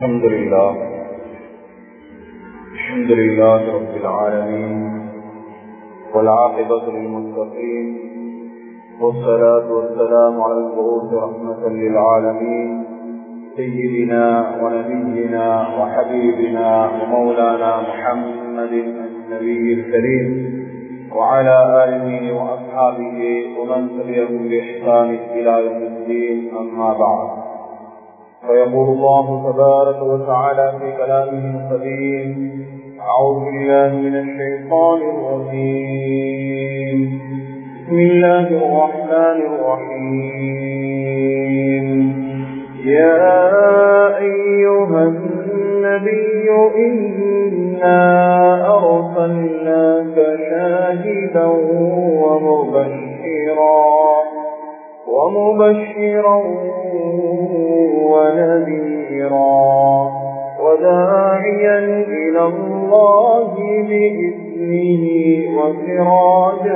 الحمد لله الحمد لله رب العالمين والعاقبة للمتقين والصلاة والسلام على البعوث رحمة للعالمين سيدنا ونبينا وحبيبنا ومولانا محمد النبي الكريم وعلى آله وأصحابه ومن تبعهم بإحسان إلى يوم الدين أما بعد فيقول الله تبارك وتعالى في كلامه القديم أعوذ بالله من الشيطان الرجيم بسم الله الرحمن الرحيم يا أيها النبي إنا أرسلناك شاهدا ومبشرا ومبشرا ونذيرا وداعيا إلى الله بإذنه وسراجا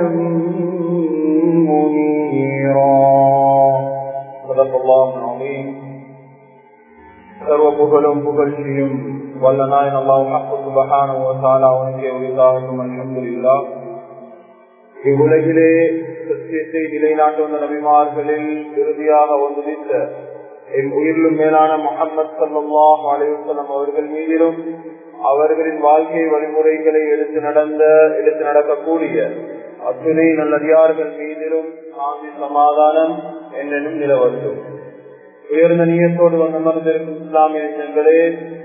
منيرا صدق الله العظيم சர்வ புகழும் புகழ்ச்சியும் வல்ல நாயன் அல்லாஹ் சுபஹான அவனுக்கே உரித்தாகும் அல்ஹம்துலில்லாஹ் இவ்வுலகிலே சத்தியத்தை நிலைநாட்டு வந்த நபிமார்களில் இறுதியாக ஒன்றித்த என் உயிரிலும் மேலான முகமது சல்லாஹ் அலைவசலம் அவர்கள் மீதிலும் அவர்களின் வாழ்க்கை வழிமுறைகளை எடுத்து நடந்த எடுத்து நடக்கக்கூடிய அத்துணை நல்லதியார்கள் மீதிலும் சாந்தி சமாதானம் என்னென்னும் நிலவட்டும் உயர்ந்த நீயத்தோடு வந்தமர்ந்திருக்கும் இஸ்லாமிய நெஞ்சங்களே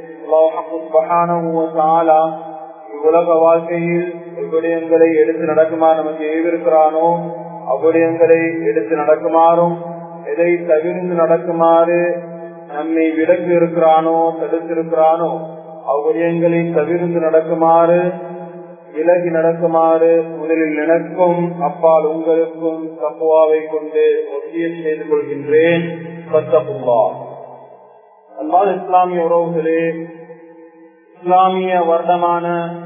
இவ்வுலக வாழ்க்கையில் விடயங்களை எடுத்து நடக்குமாறு நமக்கு ஏவிருக்கிறானோ அவ்விடயங்களை எடுத்து நடக்குமாறும் எதை தவிர்ந்து நடக்குமாறு நம்மை விலங்கு இருக்கிறானோ தடுத்திருக்கிறானோ அவ்விடயங்களை தவிர்ந்து நடக்குமாறு விலகி நடக்குமாறு முதலில் எனக்கும் அப்பால் உங்களுக்கும் தப்புவாவை கொண்டு ஒத்தியம் செய்து கொள்கின்றேன் அல்லாத இஸ்லாமிய உறவுகளே இஸ்லாமிய வருடமான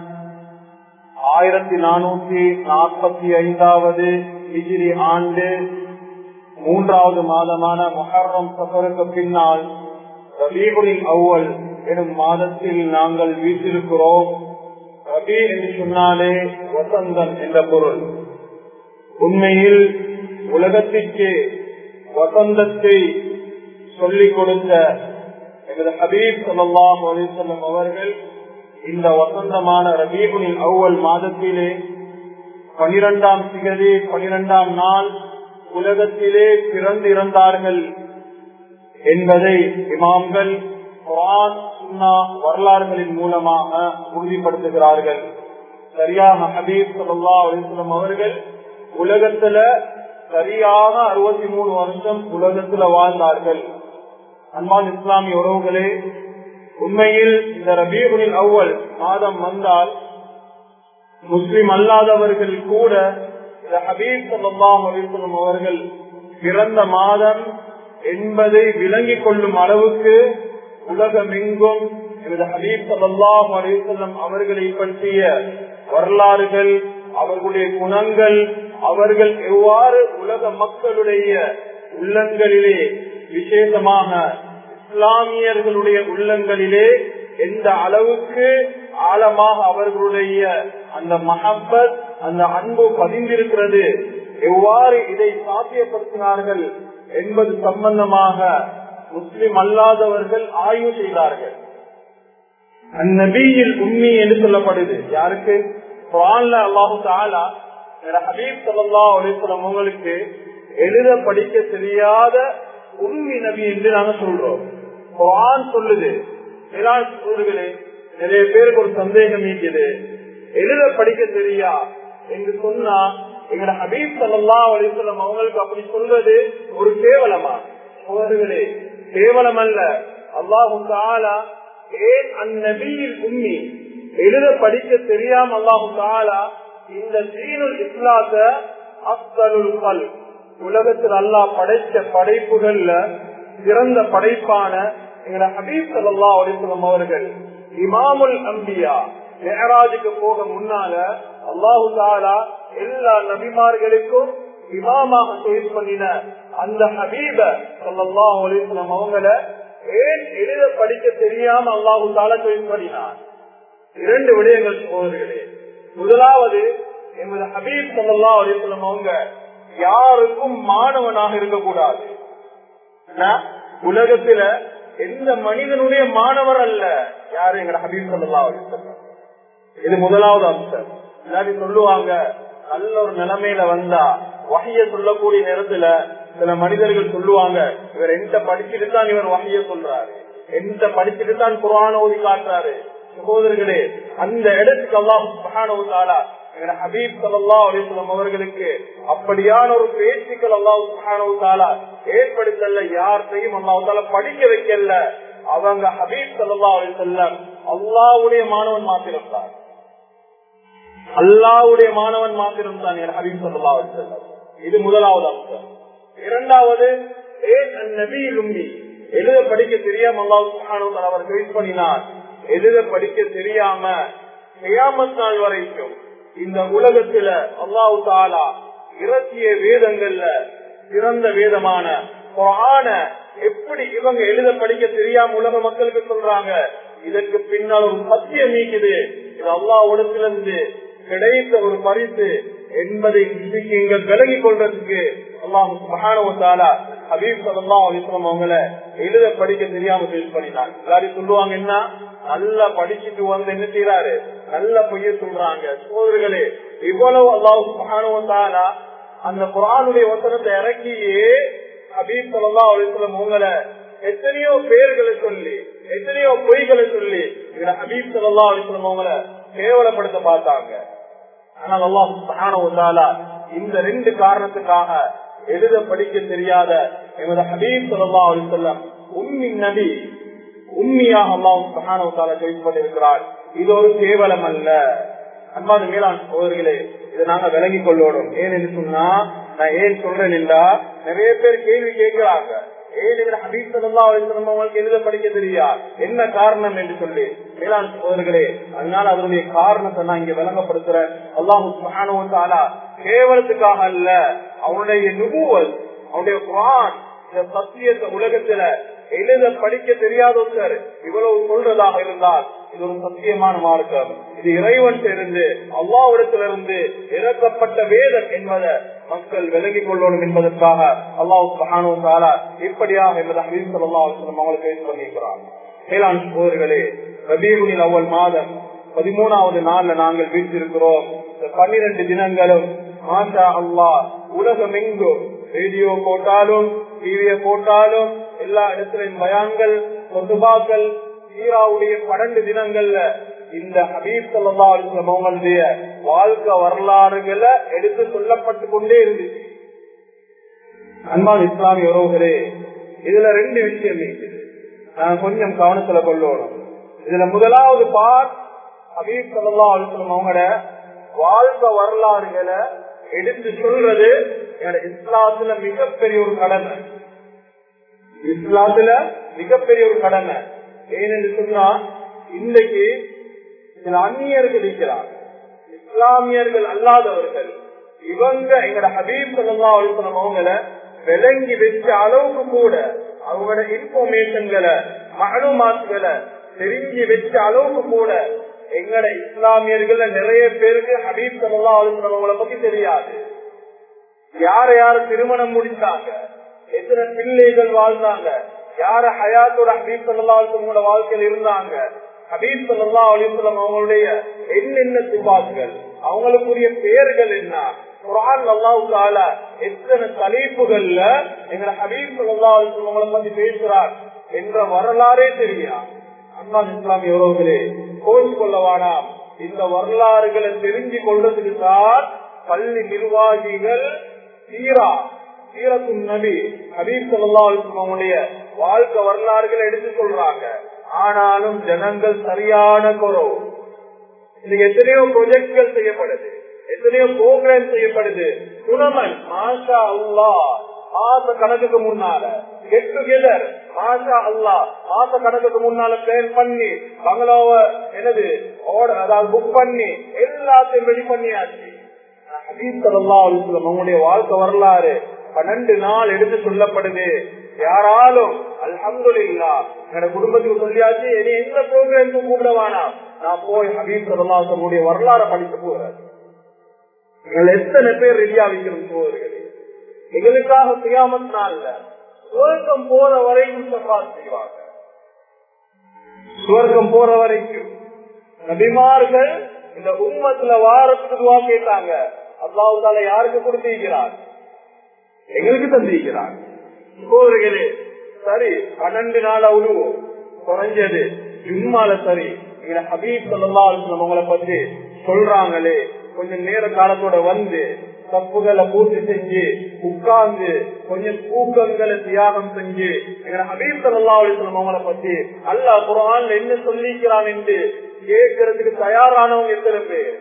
ஆயிரத்தி நானூத்தி நாற்பத்தி ஐந்தாவது டிகிரி ஆண்டு மூன்றாவது மாதமான மொஹர்ரம் சஃபருக்கு பின்னால் ரபீகுலின் அவ்வல் எனும் மாதத்தில் நாங்கள் வீட்டிருக்கிறோம் ரபி என்று சொன்னாலே வசந்தன் என்ற பொருள் உண்மையில் உலகத்திற்கு வசந்தத்தை சொல்லிக் கொடுத்த எமது ஹபீப் சல்லாஹ் அலிசல்லம் அவர்கள் இந்த வசந்தமான ரபீகுனின் அவ்வல் மாதத்திலே பனிரெண்டாம் திகதி பனிரெண்டாம் நாள் உலகத்திலே பிறந்து இறந்தார்கள் என்பதை இமாம்கள் குரான் சுன்னா வரலாறுகளின் மூலமாக உறுதிப்படுத்துகிறார்கள் சரியாக ஹபீப் சல்லா அலிஸ்லம் அவர்கள் உலகத்துல சரியாக அறுபத்தி மூணு வருஷம் உலகத்துல வாழ்ந்தார்கள் அன்பான் இஸ்லாமிய உறவுகளே உண்மையில் இந்த ரபீகுனின் அவ்வல் மாதம் வந்தால் முஸ்லிம் அல்லாதவர்கள் கூட இந்த ஹபீப் சல்லாம் அலிஸ்லம் அவர்கள் பிறந்த மாதம் என்பதை விளங்கிக் கொள்ளும் அளவுக்கு உலகமெங்கும் எனது ஹபீப் சல்லாஹ் அலிசல்லம் அவர்களை பற்றிய வரலாறுகள் அவர்களுடைய குணங்கள் அவர்கள் எவ்வாறு உலக மக்களுடைய உள்ளங்களிலே விசேஷமாக இஸ்லாமியர்களுடைய உள்ளங்களிலே எந்த அளவுக்கு ஆழமாக அவர்களுடைய அந்த மஹப்பத் அந்த அன்பு பதிந்திருக்கிறது எவ்வாறு இதை சாத்தியப்படுத்தினார்கள் என்பது சம்பந்தமாக முஸ்லிம் அல்லாதவர்கள் ஆய்வு செய்தார்கள் அந்நபியில் உண்மை என்று சொல்லப்படுது யாருக்கு அல்லாஹு தாலா ஹபீப் சல்லா அலிஸ்லாம் அவங்களுக்கு எழுத படிக்க தெரியாத உண்மை நபி என்று நாங்க சொல்றோம் குரான் சொல்லுது சூழல்களே நிறைய பேருக்கு ஒரு சந்தேகம் இருக்குது எழுத படிக்க தெரியா என்று சொன்னா எங்கட ஹபீப் சல்லா அலிஸ்லாம் அவங்களுக்கு அப்படி சொல்றது ஒரு கேவலமா சோதர்களே கேவலம் அல்ல அல்லாஹு தாலா ஏன் அந்நபியில் உண்மை எழுத படிக்க தெரியாம அல்லாஹு தாலா இந்த தீனுல் இஸ்லாத்த அஸ்தலுல் கல் உலகத்தில் அல்லாஹ் படைத்த படைப்புகள்ல சிறந்த படைப்பான எங்கட ஹபீப் சல்லா அலிஸ்லாம் அவர்கள் இமாமுல் அம்பியா மேராஜுக்கு போக முன்னால அல்லாஹு தாலா எல்லா நபிமார்களுக்கும் இமாமாக தொழில் பண்ணின அந்த ஹபீப சல்லாஹ் அலிஸ்லாம் அவங்கள ஏன் எழுத படிக்க தெரியாம அல்லாஹு தாலா தொழில் பண்ணினார் இரண்டு விடயங்கள் சோதர்களே முதலாவது எமது ஹபீப் சல்லா அலிஸ்லம் அவங்க யாருக்கும் மாணவனாக இருக்கக்கூடாது உலகத்துல எந்த மனிதனுடைய மாணவர் அல்ல யாரு எங்க ஹபீப் சல்லா அலிஸ்லம் இது முதலாவது அம்சம் இல்லாட்டி சொல்லுவாங்க நல்ல ஒரு நிலைமையில வந்தா வகைய சொல்லக்கூடிய நேரத்துல சில மனிதர்கள் சொல்லுவாங்க இவர் எந்த படிச்சுட்டு தான் இவர் வகைய சொல்றாரு எந்த படிச்சுட்டு தான் குரான ஓதி காட்டுறாரு சகோதரர்களே அந்த இடத்துக்கு அல்லாஹு ஹபீப் சல்லா அலிஸ்லாம் அவர்களுக்கு அப்படியான ஒரு பேச்சுக்கள் அல்லாஹு சுஹானு ஏற்படுத்தல யார்கிட்டையும் அல்லாஹு தாலா படிக்க வைக்கல அவங்க ஹபீப் சல்லா அலிசல்லம் அல்லாவுடைய மாணவன் மாத்திரம் தான் அல்லாவுடைய மாணவன் மாத்திரம் தான் ஹபீப் சல்லா அலிசல்லம் இது முதலாவது அம்சம் இரண்டாவது எழுத படிக்க தெரியாம அல்லாஹு அவர் கைட் பண்ணினார் எழுத படிக்க தெரியாம செய்யாமத் நாள் வரைக்கும் இந்த உலகத்துல அல்லாஹு தாலா இறக்கிய வேதங்கள்ல சிறந்த வேதமான குரான எப்படி இவங்க எழுத படிக்க தெரியாம உலக மக்களுக்கு சொல்றாங்க இதற்கு பின்னால் ஒரு சத்தியம் நீக்குது இது அல்லாஹ்விடத்திலிருந்து கிடைத்த ஒரு பரிசு என்பதை இங்க விலகிக் கொள்றதுக்கு அல்லாஹ் மகானவத்தாலா ஹபீப் சல்லா அலிஸ்லாம் அவங்கள எழுத படிக்க தெரியாம ஃபேஸ் பண்ணினாங்க எல்லாரும் சொல்லுவாங்க என்ன நல்லா படிச்சுட்டு வந்து என்ன செய்யறாரு நல்ல பொய்ய சொல்றாங்க சோதர்களே இவ்வளவு அல்லாஹ் மகானவத்தாலா அந்த குரானுடைய வசனத்தை இறக்கியே ஹபீப் சல்லா அலிஸ்லாம் அவங்கள எத்தனையோ பேர்களை சொல்லி எத்தனையோ பொய்களை சொல்லி இதுல ஹபீப் சல்லா அலிஸ்லாம் அவங்கள கேவலப்படுத்த பார்த்தாங்க ஆனால் அல்லாஹ் இந்த ரெண்டு காரணத்துக்காக எழுத படிக்க தெரியாத எமது ஹபீப் சல்லா அலிசல்லம் உம்மி நபி உண்மையாக அல்லாஹ் செய்யப்பட்டிருக்கிறார் இது ஒரு கேவலம் அல்ல அன்பான மேலாண் சோதர்களே இதை நாங்க விளங்கிக் கொள்ளணும் ஏன் என்று சொன்னா நான் ஏன் சொல்றேன் இல்லா நிறைய பேர் கேள்வி கேட்கிறாங்க எழுத படிக்க தெரியா என்ன காரணம் என்று சொல்லி மேலாண் சோதர்களே அதனால அதனுடைய காரணத்தை நான் இங்க விளங்கப்படுத்துறேன் அல்லாஹு கேவலத்துக்காக அல்ல அவனுடைய நுகுவல் அவனுடைய குரான் இந்த சத்தியத்தை உலகத்துல எழுத படிக்க தெரியாத ஒருத்தர் இவ்வளவு சொல்றதாக இருந்தால் இது ஒரு சத்தியமான மார்க்கம் இது இறைவன் இருந்து அல்லாவிடத்திலிருந்து இறக்கப்பட்ட வேதம் என்பதை மக்கள் விலகிக் கொள்ளணும் என்பதற்காக அல்லாஹு இப்படியாக என்பதை ஹபீப் அவங்களுக்கு பேசி பண்ணியிருக்கிறார் மேலாண் சோதர்களே ரபீகுனில் அவ்வளவு மாதம் பதிமூணாவது நாள்ல நாங்கள் வீட்டிருக்கிறோம் இந்த பன்னிரண்டு தினங்களும் மாஷா அல்லா உலகம் எங்கும் ரேடியோ போட்டாலும் டிவிய போட்டாலும் எல்லா இடத்திலும் பயான்கள் சொதுபாக்கள் சீராவுடைய பன்னெண்டு தினங்கள்ல இந்த ஹபீப் சல்லா அலிஸ்லாம் அவங்களுடைய வாழ்க்கை வரலாறுகளை எடுத்து சொல்லப்பட்டு கொண்டே இருந்துச்சு அன்பான் இஸ்லாமிய உறவுகளே இதுல ரெண்டு விஷயம் இருக்குது நான் கொஞ்சம் கவனத்துல கொள்ளணும் இதுல முதலாவது பார் ஹபீப் சல்லா அலிஸ்லாம் அவங்களோட வாழ்க்கை வரலாறுகளை எடுத்து சொல்றது இஸ்லாத்துல மிகப்பெரிய ஒரு கடமை இஸ்லாத்துல மிகப்பெரிய ஒரு கடமை ஏனென்று சொன்னா இன்றைக்கு சில அந்நியர்கள் இருக்கிறார் இஸ்லாமியர்கள் அல்லாதவர்கள் இவங்க எங்கட ஹபீப் சல்லா அலுவலம் அவங்கள விளங்கி வச்ச அளவுக்கு கூட அவங்களோட இன்ஃபர்மேஷன்களை மகனுமாத்துகளை தெரிஞ்சு வச்ச அளவுக்கு கூட எங்கட இஸ்லாமியர்கள் நிறைய பேருக்கு ஹபீப் சல்லா அலுவலம் அவங்கள பத்தி தெரியாது யார யார திருமணம் முடிச்சாங்க எத்தனை பிள்ளைகள் வாழ்ந்தாங்க யார ஹயாத்தோட ஹபீப் சல்லா அலுவலமோட வாழ்க்கையில் இருந்தாங்க ஹபீப் சல்லா அலிஸ்லாம் அவங்களுடைய என்னென்ன சிபாசுகள் அவங்களுக்குரிய பெயர்கள் என்ன குரான் அல்லாவுக்கால எத்தனை தலைப்புகள்ல எங்க ஹபீப் சல்லா அலிஸ்லாம் அவங்களை பத்தி பேசுறார் என்ற வரலாறே தெரியா அண்ணா இஸ்லாமிய உறவுகளே கோயில் கொள்ளவானாம் இந்த வரலாறுகளை தெரிஞ்சு கொள்றதுக்கு தான் பள்ளி நிர்வாகிகள் சீரா சீரத்தும் நபி ஹபீப் சல்லா அவங்களுடைய வாழ்க்கை வரலாறுகளை எடுத்து சொல்றாங்க ஆனாலும் ஜனங்கள் சரியான குறவு இன்னைக்கு எத்தனையோ ப்ரொஜெக்ட்கள் செய்யப்படுது எத்தனையோ ப்ரோக்ராம் செய்யப்படுது குணமன் மாஷா அல்லா மாச கணக்குக்கு முன்னால கெட் டுகெதர் மாஷா அல்லா மாச கணக்குக்கு முன்னால பிளான் பண்ணி பங்களாவ என்னது அதாவது புக் பண்ணி எல்லாத்தையும் ரெடி பண்ணியாச்சு அவங்களுடைய வாழ்க்கை வரலாறு பன்னெண்டு நாள் எடுத்து சொல்லப்படுது யாராலும் அல்ஹம்துலில்லா என்னோட குடும்பத்துக்கு சொல்லியாச்சு இனி எந்த ப்ரோக்ராமுக்கும் கூப்பிட வேணாம் நான் போய் ஹபீப் சல்லாசனுடைய வரலாறு படிக்க போறேன் எங்கள் எத்தனை பேர் ரெடியா வைக்கிறோம் சோதர்களே எங்களுக்காக செய்யாமத் நாள்ல சுவர்க்கம் போற வரைக்கும் சப்பாத் செய்வாங்க சுவர்க்கம் போற வரைக்கும் நபிமார்கள் இந்த உம்மத்துல வாரத்துக்கு துவா கேட்டாங்க அல்லாவுதால யாருக்கு கொடுத்திருக்கிறார் எங்களுக்கு தந்திருக்கிறார் சோதர்களே சரி பன்னெண்டு நாள் உருவோம் குறைஞ்சது ஜும்மால சரி எங்க ஹபீப் சொல்லா உங்களை பத்தி சொல்றாங்களே கொஞ்சம் நேர காலத்தோட வந்து தப்புகளை பூர்த்தி செஞ்சு உட்கார்ந்து கொஞ்சம் தூக்கங்களை தியாகம் செஞ்சு எங்க ஹபீப் சல்லா அலிஸ்லாம் அவங்கள பத்தி அல்லா குரான் என்ன சொல்லிக்கிறான் என்று கேட்கறதுக்கு தயாரானவங்க எத்தனை பேர்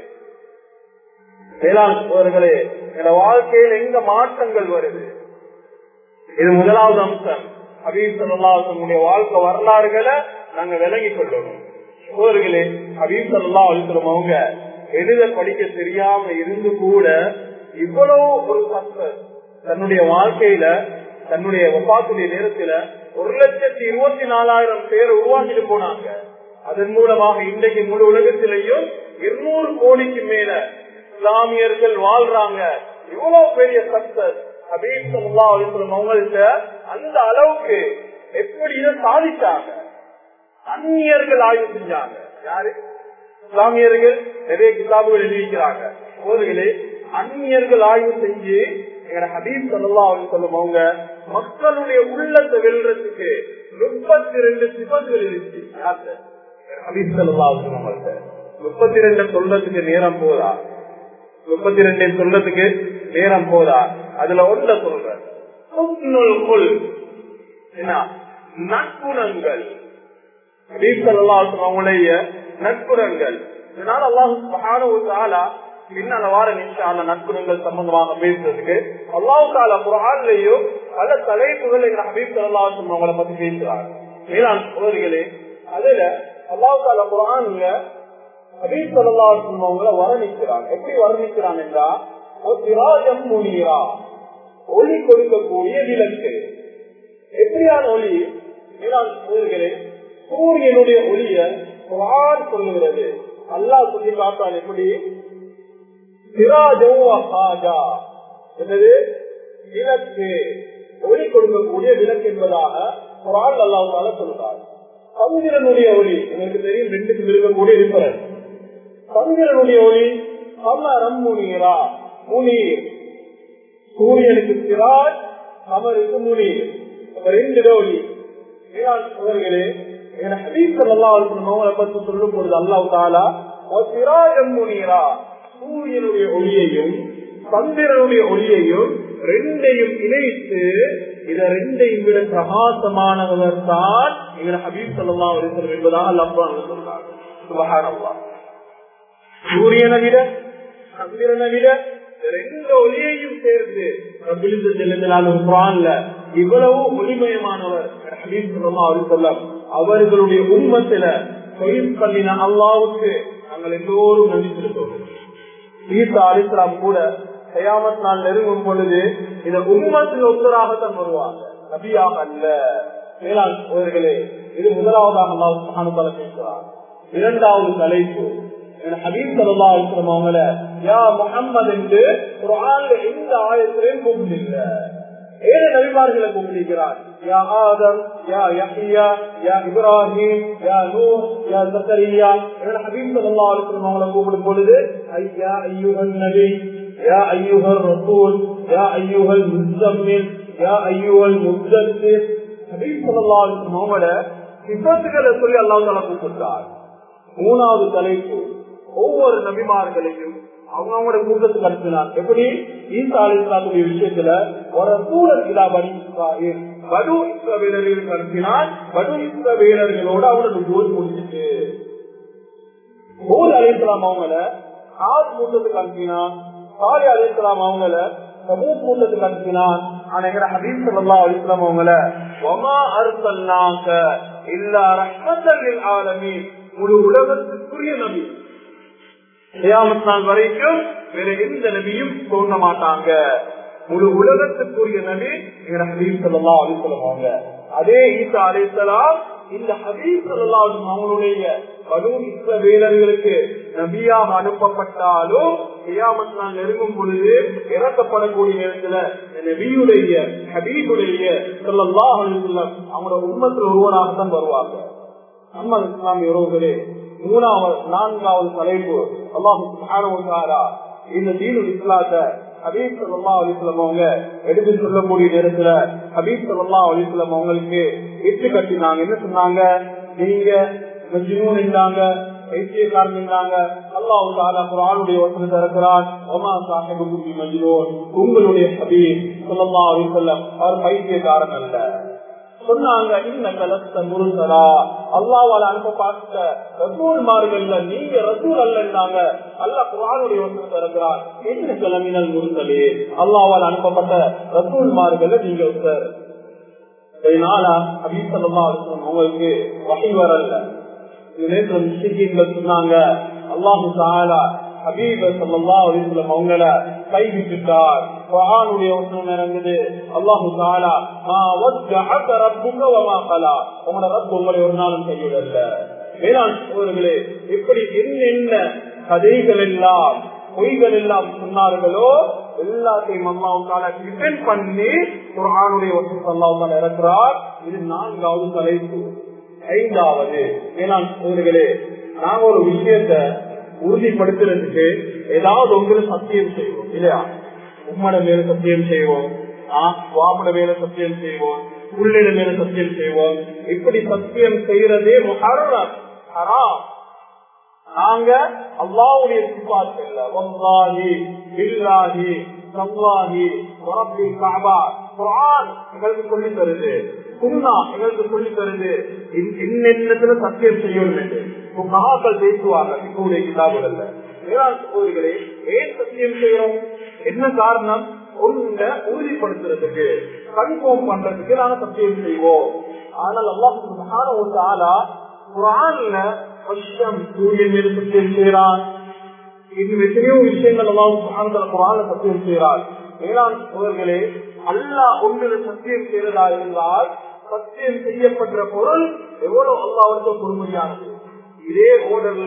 வேளாண்களே எங்க வாழ்க்கையில் எங்க மாற்றங்கள் வருது இது முதலாவது அம்சம் ஹபீப் சல்லாஹுடைய வாழ்க்கை வரலாறுகளை நாங்க விலகி கொள்ளணும் சோர்களே ஹபீப் சல்லா அலிஸ்லம் அவங்க எழுத படிக்க தெரியாம இருந்து கூட இவ்வளவு ஒரு சக்சஸ் தன்னுடைய வாழ்க்கையில தன்னுடைய ஒப்பாத்துடைய நேரத்துல ஒரு லட்சத்தி இருபத்தி நாலாயிரம் பேர் உருவாக்கிட்டு போனாங்க அதன் மூலமாக இன்றைக்கு முழு உலகத்திலையும் இருநூறு கோடிக்கு மேல இஸ்லாமியர்கள் வாழ்றாங்க இவ்வளவு பெரிய சக்சஸ் ஹபீப் சல்லா அலிஸ்லம் அவங்கள்ட்ட அந்த அளவுக்கு எப்படி இதை சாதிச்சாங்க அந்நியர்கள் ஆய்வு செஞ்சாங்க யாரு இஸ்லாமியர்கள் நிறைய கிதாபுகள் எழுதிக்கிறாங்க அவர்களே அந்நியர்கள் ஆய்வு செஞ்சு எங்க ஹபீப் சல்லா சொல்லும் அவங்க மக்களுடைய உள்ளத்தை வெல்றதுக்கு முப்பத்தி ரெண்டு சிபங்கள் இருந்துச்சு ஹபீப் சல்லா முப்பத்தி ரெண்டு சொல்றதுக்கு நேரம் போதா முப்பத்தி ரெண்டு சொல்றதுக்கு நேரம் போதா அதுல ஒன்றை சொல்ற நட்புணங்கள் அவங்களுடைய நட்புணங்கள் இதனால அல்லாஹு பின்னால வார நிமிஷம் நட்புணங்கள் சம்பந்தமாக பேசுறதுக்கு அல்லாஹு கால குரான்லயும் பல தலைப்புகள் எங்க ஹபீப் அல்லாஹ் அவங்களை பத்தி பேசுறாங்க மேலாண் சோதரிகளே அதுல அல்லாஹு கால குரான்ல ஹபீப் அல்லாஹ் அவங்களை வர்ணிக்கிறாங்க எப்படி வர்ணிக்கிறாங்க என்றா முனீரா ஒளி கொடுக்கக்கூடிய விளக்கு எப்படியான ஒளி மேலாண் சோதரிகளே சூரியனுடைய ஒளிய குரான் சொல்லுகிறது அல்லாஹ் சொல்லி காட்டான் எப்படி என்னது விளக்கு ஒளி கொடுக்கக்கூடிய விளக்கு என்பதாக குரான் அல்லாஹால சொல்றார் சந்திரனுடைய ஒளி எனக்கு தெரியும் ரெண்டுக்கும் இருக்கக்கூடிய டிஃபரன்ஸ் சந்திரனுடைய ஒளி அமரம் முனீரா முனீர் சூரியனுக்கு சிராஜ் அமருக்கு முனீர் ரெண்டு ஒளி அவர்களே பத்தி சொல்லும் பொழுது அல்லாஹ் தாலா முனீரா சூரியனுடைய ஒளியையும் சந்திரனுடைய ஒளியையும் ரெண்டையும் இணைத்து இத ரெண்டையும் விட பிரகாசமானவர் தான் எங்களை ஹபீப் சல்லா அலிஸ்லம் என்பதாக அல்லாஹ் சொல்றாங்க சுபஹானல்லா சூரியனை விட சந்திரனை விட ரெண்டு ஒளியையும் சேர்ந்து இவ்வளவு ஒளிமயமானவர் அவர்களுடைய உண்மத்தில தொழில் பண்ணின அல்லாவுக்கு நாங்கள் எல்லோரும் நன்றி செலுத்தோம் ஈசா அலிஸ்லாம் கூட கயாமத் நாள் நெருங்கும் பொழுது இந்த உண்மத்தில் ஒத்தராகத்தான் வருவாங்க நபியாக அல்ல மேலாண் அவர்களே இது முதலாவதாக அல்லாஹ் பேசுறார் இரண்டாவது தலைப்பு ஹபீப் சல்லா அலிஸ்லாம் அவங்கள யா முகம்மது என்று குரான்ல எந்த ஆயத்திலையும் கூப்பிடல ஏழு நபிமார்களை கூப்பிடுகிறார் யா ஆதம் யா யஹ்யா யா இப்ராஹிம் யா நூஹ் யா ஜக்கரியா என ஹபீப் ஸல்லல்லாஹு அலைஹி வஸல்லம் அவங்களை கூப்பிடும் பொழுது ஐயா அய்யுஹன் நபி யா அய்யுஹர் ரசூல் யா அய்யுஹல் முஸம்மில் யா அய்யுஹல் முத்தஸிர் ஹபீப் ஸல்லல்லாஹு அலைஹி வஸல்லம் அவங்கள சிபத்துகளை சொல்லி அல்லாஹ் தஆலா கூப்பிட்டார் மூணாவது தலைப்பு ஒவ்வொரு நபிமார்களையும் அவங்களோட கூட்டத்துக்கு அனுப்பினார் எப்படி ஈசா அலிஸ்லாத்துடைய விஷயத்துல ஒரு சூழல் இலா பணி இஸ்ராயில் படு இஸ்ரவேலர்களுக்கு அனுப்பினார் படு இஸ்ரவேலர்களோட அவனோட ஜோதி முடிஞ்சிட்டு ஊர் அலிஸ்லாம் அவங்கள ஆறு கூட்டத்துக்கு அனுப்பினான் சாலி அலிஸ்லாம் அவங்கள சமூக கூட்டத்துக்கு அனுப்பினான் ஆனா எங்க ஹபீப் சல்லா அலிஸ்லாம் அவங்கள ஒமா அருசல்லாங்க இல்லா ரஹ்மத்தல் ஆலமீன் முழு உலகத்துக்குரிய நபி கியாமத் நாள் வரைக்கும் வேற எந்த நபியும் தோன்ற மாட்டாங்க முழு உலகத்துக்குரிய நபி ஹபீப் சொல்லலாம் அப்படின்னு சொல்லுவாங்க அதே ஈசா அலைசலாம் இந்த ஹபீப் சல்லாஹும் அவங்களுடைய பலு வீரர்களுக்கு நபியாக அனுப்பப்பட்டாலும் கியாமத் நாள் நெருங்கும் பொழுது இறக்கப்படக்கூடிய நேரத்துல நபியுடைய ஹபீபுடைய சல்லாஹ் அவங்களோட உண்மத்தில் ஒருவராகத்தான் வருவாங்க நம்ம இஸ்லாமிய உறவுகளே மூணாவது நான்காவது தலைப்பு அல்லாஹு இந்த தீனு இஸ்லாத்த ஹபீப் சல்லா அலிஸ்லாம் அவங்க எடுத்து சொல்லக்கூடிய நேரத்துல ஹபீப் சல்லா அலிஸ்லாம் அவங்களுக்கு எட்டு கட்டினாங்க என்ன சொன்னாங்க நீங்க மஜ்னூன் இருந்தாங்க பைத்தியக்காரன் இருந்தாங்க அல்லாஹு தாலா குரானுடைய வசனத்தை இருக்கிறான் ஒமா சாஹிபு குபி மஜ்னூன் உங்களுடைய ஹபீப் சல்லா அலிஸ்லாம் அவர் பைத்தியக்காரன் அல்ல சொன்னாங்க இந்த கலத்த முருகரா அல்லாவால் அனுப்ப பார்த்த ரசூல்மார்கள்ல நீங்க ரசூல் அல்லன்னாங்க அல்ல குரானுடைய வசனத்தை இருக்கிறார் என்ன கிளம்பினல் முருகலே அல்லாவால் அனுப்பப்பட்ட ரசூல்மார்கள்ல நீங்க சார் இதனால அபிசல்லா உங்களுக்கு வகை வரல நேற்று முஸ்லிம்கள் சொன்னாங்க அல்லாஹு தாலா ஹபீப சல்லா அலிஸ்லம் அவங்கள கைவிட்டுட்டார் குரானுடைய வசனம் இறங்குது அல்லாஹு தாலா மா வஜ்ஜஅக ரப்புக வமா கலா உங்களோட ரப்பு உங்களை ஒரு நாளும் கைவிடல வேளாண் சோழர்களே எப்படி என்னென்ன கதைகள் எல்லாம் பொய்கள் எல்லாம் சொன்னார்களோ எல்லாத்தையும் அல்லாவுக்கான டிபெண்ட் பண்ணி குரானுடைய வசனம் அல்லாவுக்கான இறக்குறார் இது நான்காவது தலைப்பு ஐந்தாவது வேளாண் சோழர்களே நாங்க ஒரு விஷயத்த உறுதிப்படுத்துறதுக்கு ஏதாவது ஒன்று சத்தியம் செய்வோம் இல்லையா உம்மட மேல சத்தியம் செய்வோம் வாமட மேல சத்தியம் செய்வோம் உள்ளிட மேல சத்தியம் செய்வோம் இப்படி சத்தியம் செய்யறதே ஹராம் நாங்க அல்லாவுடைய சிபாத்துல வல்லாஹி பில்லாஹி சல்லாஹி ரப்பி கஅபா குர்ஆன் எங்களுக்கு சொல்லி தருது சுன்னா எங்களுக்கு சொல்லி தருது இன்னென்னத்துல சத்தியம் செய்யணும் என்று மகாக்கள் பேசுவாங்க இவருடைய கிதாபுகள்ல சகோதரிகளே ஏன் சத்தியம் செய்யறோம் என்ன காரணம் ஒன்றை உறுதிப்படுத்துறதுக்கு கன்ஃபார்ம் பண்றதுக்கு நாங்க சத்தியம் செய்வோம் ஆனால் அல்லாஹ் சுப்ஹான ஒரு ஆளா குரான்ல வருஷம் சூரியன் மீது சத்தியம் செய்யறான் இன்னும் எத்தனையோ விஷயங்கள் எல்லாம் சுப்ஹானத்துல குரான்ல சத்தியம் செய்யறார் மேலாண் சோதர்களே அல்லாஹ் ஒன்று சத்தியம் செய்யறதா இருந்தால் சத்தியம் செய்யப்பட்ட பொருள் எவ்வளவு அல்லாவுக்கு பொறுமையானது இதே ஓடர்ல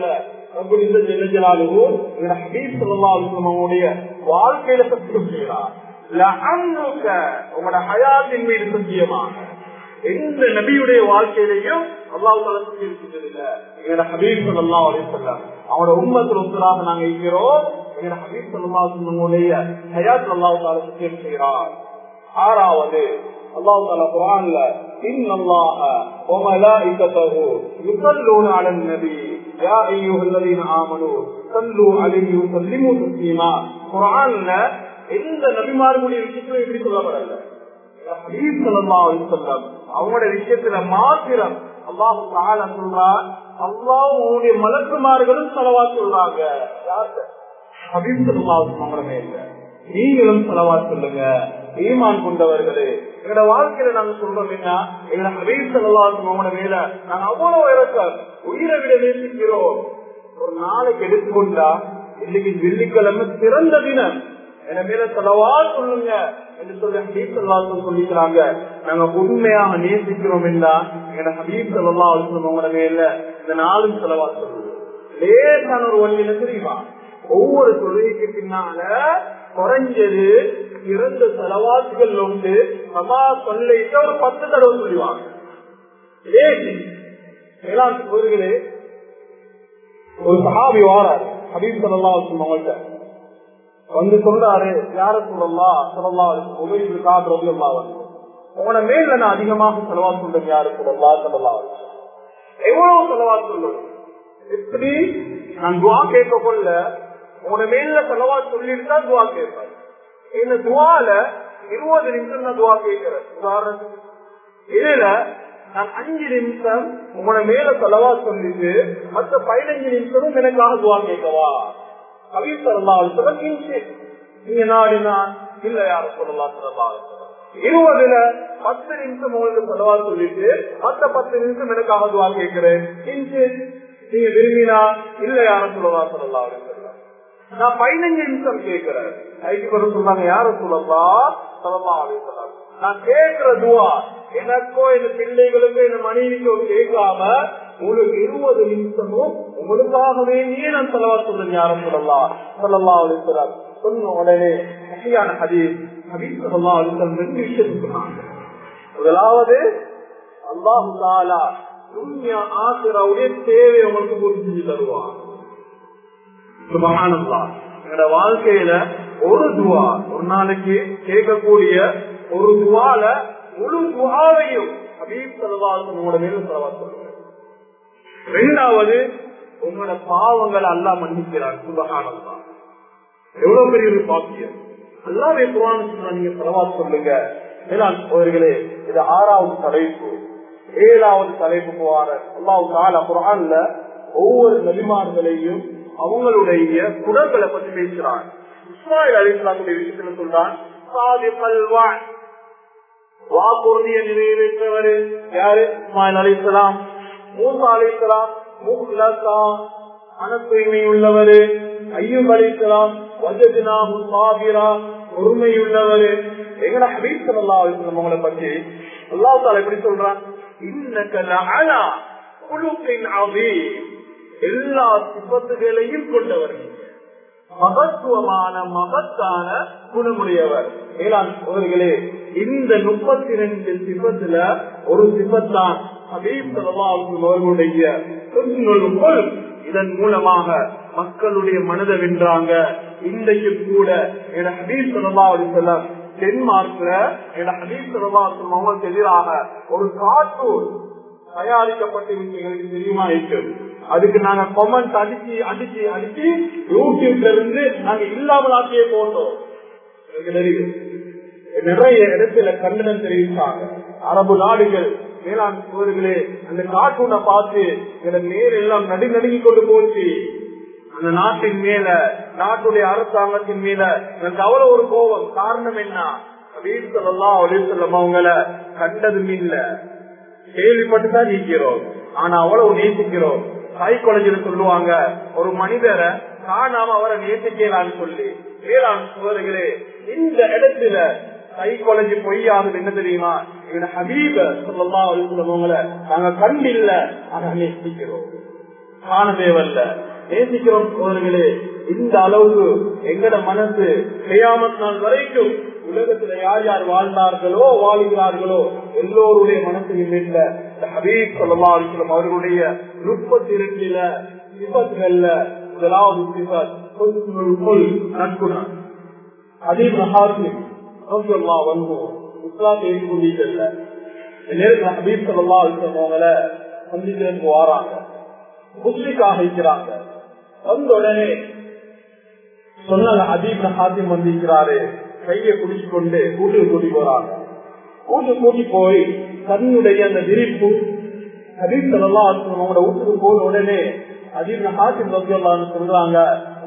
வாழ்க்கையில சத்தியம் செய்யறார் உங்களோட ஹயாத்தின் மீது சத்தியமாக எந்த நபியுடைய வாழ்க்கையிலையும் அல்லாஹால சத்தியம் செஞ்சதில்ல எங்களோட ஹபீப் சல்லா அலி சொல்லம் அவனோட உண்மத்தில் ஒத்தராக நாங்க இருக்கிறோம் எங்களோட ஹபீப் சல்லா சொல்லுடைய ஹயாத் அல்லாஹால சத்தியம் செய்கிறார் ஆறாவது الله تعالى قرآن لا إن الله وملائكته يصلون على النبي يا أيها الذين آمنوا صلوا عليه وسلموا تسليما قرآن لا எந்த நபிமார்களுடைய விஷயத்துல இப்படி சொல்லப்படல அவங்களோட விஷயத்துல மாத்திரம் அல்லாஹு தால சொல்றான் அல்லாஹ் உங்களுடைய மலக்குமார்களும் செலவா சொல்றாங்க ஹபீப் சொல்லா இல்லை நீங்களும் செலவா சொல்லுங்க ஈமான் கொண்டவர்களே எங்களோட வாழ்க்கையில நாங்க சொல்றோம் என்ன எங்களை ஹபீப் செலவாசம் அவங்களோட மேல நாங்க அவ்வளவு இறக்கம் உயிரை விட நேசிக்கிறோம் ஒரு நாளைக்கு எடுத்துக்கொண்டா இன்னைக்கு வெள்ளிக்கிழமை சிறந்த தினம் என மேல செலவா சொல்லுங்க என்று சொல்லி ஹபீப் செலவாசம் சொல்லிக்கிறாங்க நாங்க உண்மையாக நேசிக்கிறோம் என்றா எங்க ஹபீப் செலவா அவங்களோட மேல இந்த நாளும் செலவா சொல்லுவோம் லேசான ஒரு வழியில தெரியுமா ஒவ்வொரு தொழுகைக்கு பின்னால குறைஞ்சது இரண்டு செலவாத்துகள் உண்டு சமா சொல்லிட்டு ஒரு பத்து தடவை சொல்லுவாங்க சோதர்களே ஒரு சஹாபி வாராரு ஹபீப் சல்லா அவங்கள்ட்ட வந்து சொல்றாரு யார சொல்லலாம் சொல்லலாம் உபயோகித்து காட்டு ரவி அல்லா வந்து உங்களோட மேல நான் அதிகமாக செலவா சொல்றேன் யாரு சொல்லலாம் சொல்லலாம் எவ்வளவு செலவா சொல்லுவேன் எப்படி நான் துவா கேட்க கொள்ள உங்களோட மேல செலவா சொல்லிட்டு தான் துவா கேட்பேன் இந்த துவால இருபது நிமிஷம் நான் துவா கேட்கிறேன் உதாரணத்துக்கு இதுல நான் அஞ்சு நிமிஷம் உங்களோட மேல செலவா சொல்லிட்டு மற்ற பதினஞ்சு நிமிஷமும் எனக்காக துவா கேட்கவா கவித்தரலா நீங்க நாடினா இல்ல யாரும் சொல்லலாம் சொல்லலாம் இருபதுல பத்து நிமிஷம் உங்களுக்கு செலவா சொல்லிட்டு மற்ற பத்து நிமிஷம் எனக்காக துவா கேட்கிறேன் நீங்க விரும்பினா இல்ல யாரும் சொல்லலாம் சொல்லலாம் அப்படின்னு நான் பதினஞ்சு நிமிஷம் கேட்கிறேன் ஐக்கு வரும் சொன்னாங்க யாரும் சொல்லலாம் சொல்லலாம் அப்படின்னு சொன்னாங்க நான் கேட்கிற துவா எனக்கோ என் பிள்ளைகளுக்கோ என் மனைவிக்கோ கேட்காம உங்களுக்கு இருபது நிமிஷமும் உங்களுக்காகவே நீ நான் செலவா சொல்றேன் யாரும் சொல்லலாம் சொல்லலாம் இருக்கிறார் சொன்ன உடனே சரியான ஹதீஸ் ஹபீஸ் சொல்லலாம் ரெண்டு விஷயம் சொன்னாங்க முதலாவது அல்லாஹு தாலா துன்யா ஆசிராவுடைய தேவை உங்களுக்கு பூர்த்தி செஞ்சு தருவான் சுபகானந்தா எங்களோட வாழ்க்கையில ஒரு துவா ஒரு நாளைக்கு கேட்கக்கூடிய ஒரு துவால முழு துவாவையும் ஹபீப் சலவாசனோட மேல செலவா சொல்லுவேன் ரெண்டாவது உங்களோட பாவங்களை அல்லா மன்னிக்கிறார் சுபகானந்தா எவ்வளவு பெரிய ஒரு பாக்கியம் அல்லாவே குரான் சொன்னா நீங்க செலவா சொல்லுங்க மேலாண் அவர்களே இது ஆறாவது தலைப்பு ஏழாவது தலைப்பு போவார அல்லாஹு தாலா குரான்ல ஒவ்வொரு நபிமார்களையும் அவங்களுடைய குணங்களை பத்தி பேசுறான் இஸ்ராயல் அலிஸ்லாமுடைய விஷயத்துல சொல்றான் சாதிப்பல்வான் வாக்குறுதியை நிறைவேற்றவர் யாரு இஸ்மாயில் அலிஸ்லாம் மூசா அலிஸ்லாம் முஹ்லசா மன தூய்மை உள்ளவரு ஐயூப் அலிஸ்லாம் வஜதினா முசாபிரா பொறுமை உள்ளவரு எங்கட ஹபீப் சல்லா அலிஸ்லாம் அவங்களை பத்தி அல்லாஹ் தாலா எப்படி சொல்றான் இன்னக்க லஅலா குலுக்கின் அதீம் எல்லா சிபத்துகளையும் கொண்டவர் மகத்துவமான மகத்தான குணமுடையவர் மேலாண் அவர்களே இந்த முப்பத்தி ரெண்டு சிபத்துல ஒரு சிபத்தான் ஹபீப் அவர்களுடைய சொற்களுக்குள் இதன் மூலமாக மக்களுடைய மனதை வென்றாங்க இன்றைக்கு கூட என ஹபீப் சல்லா அலிசல்லாம் டென்மார்க்ல என ஹபீப் சல்லா அவங்களுக்கு எதிராக ஒரு கார்ட்டூன் தயாரிக்கப்பட்டிருக்கு எங்களுக்கு தெரியுமா இருக்கு அதுக்கு நாங்க கொமெண்ட் அடிச்சு அடிச்சு அடிச்சு யூடியூப்ல இருந்து நாங்க இல்லாமல் ஆக்கியே போட்டோம் எனக்கு தெரியும் நிறைய இடத்துல கண்டனம் தெரிவித்தாங்க அரபு நாடுகள் மேலாண் சோழர்களே அந்த கார்ட்டூனை பார்த்து எங்க நேர் எல்லாம் நடு நடுங்கி கொண்டு போச்சு அந்த நாட்டின் மேல நாட்டுடைய அரசாங்கத்தின் மேல எனக்கு அவ்வளவு ஒரு கோபம் காரணம் என்ன வீடு சொல்லலாம் அப்படின்னு சொல்லம் அவங்கள கண்டதும் இல்ல கேள்விப்பட்டுதான் நீக்கிறோம் ஆனா அவ்வளவு நேசிக்கிறோம் சைக்காலஜில சொல்லுவாங்க ஒரு மனிதரை காணாம அவரை நேசிக்கலான்னு சொல்லி வேளாண் சோதர்களே இந்த இடத்துல சைக்காலஜி பொய்யானது என்ன தெரியுமா இவன ஹபீப சொல்லலாம் சொல்லுவவங்களை நாங்க கண்டில்ல ஆனா நேசிக்கிறோம் காண தேவல்ல நேசிக்கிறோம் சோதர்களே இந்த அளவுக்கு எங்கட மனசு செய்யாமத் நாள் வரைக்கும் உலகத்துல யார் யார் வாழ்ந்தார்களோ வாழ்கிறார்களோ எல்லோருடைய மனசையும் இல்ல ஹபீப் சொல்லா அலிஸ்லம் அவர்களுடைய முப்பத்தி இரண்டுல சிபத்கள்ல முதலாவது சிபத் நட்புணர் ஹபீப் மஹாசிம் வந்தோம் இஸ்லாம் ஏற்றுக்கொண்டீங்கல்ல நேரத்தில் ஹபீப் சொல்லா அலிஸ்லம் அவங்கள சந்திக்கிறதுக்கு வாராங்க முஸ்லிக்காக இருக்கிறாங்க வந்த உடனே சொன்னாங்க ஹபீப் ஹாசிம் வந்திருக்கிறாரு கையை குடிச்சு கொண்டு கூட்டு கூட்டி போறாங்க கூட்டு கூட்டி போய் தன்னுடைய அந்த விரிப்பு ஹபீப் சல்லா அவங்களோட வீட்டுக்கு போன உடனே ஹபீப் ஹாசிம் ரத்தியல்லான்னு சொல்றாங்க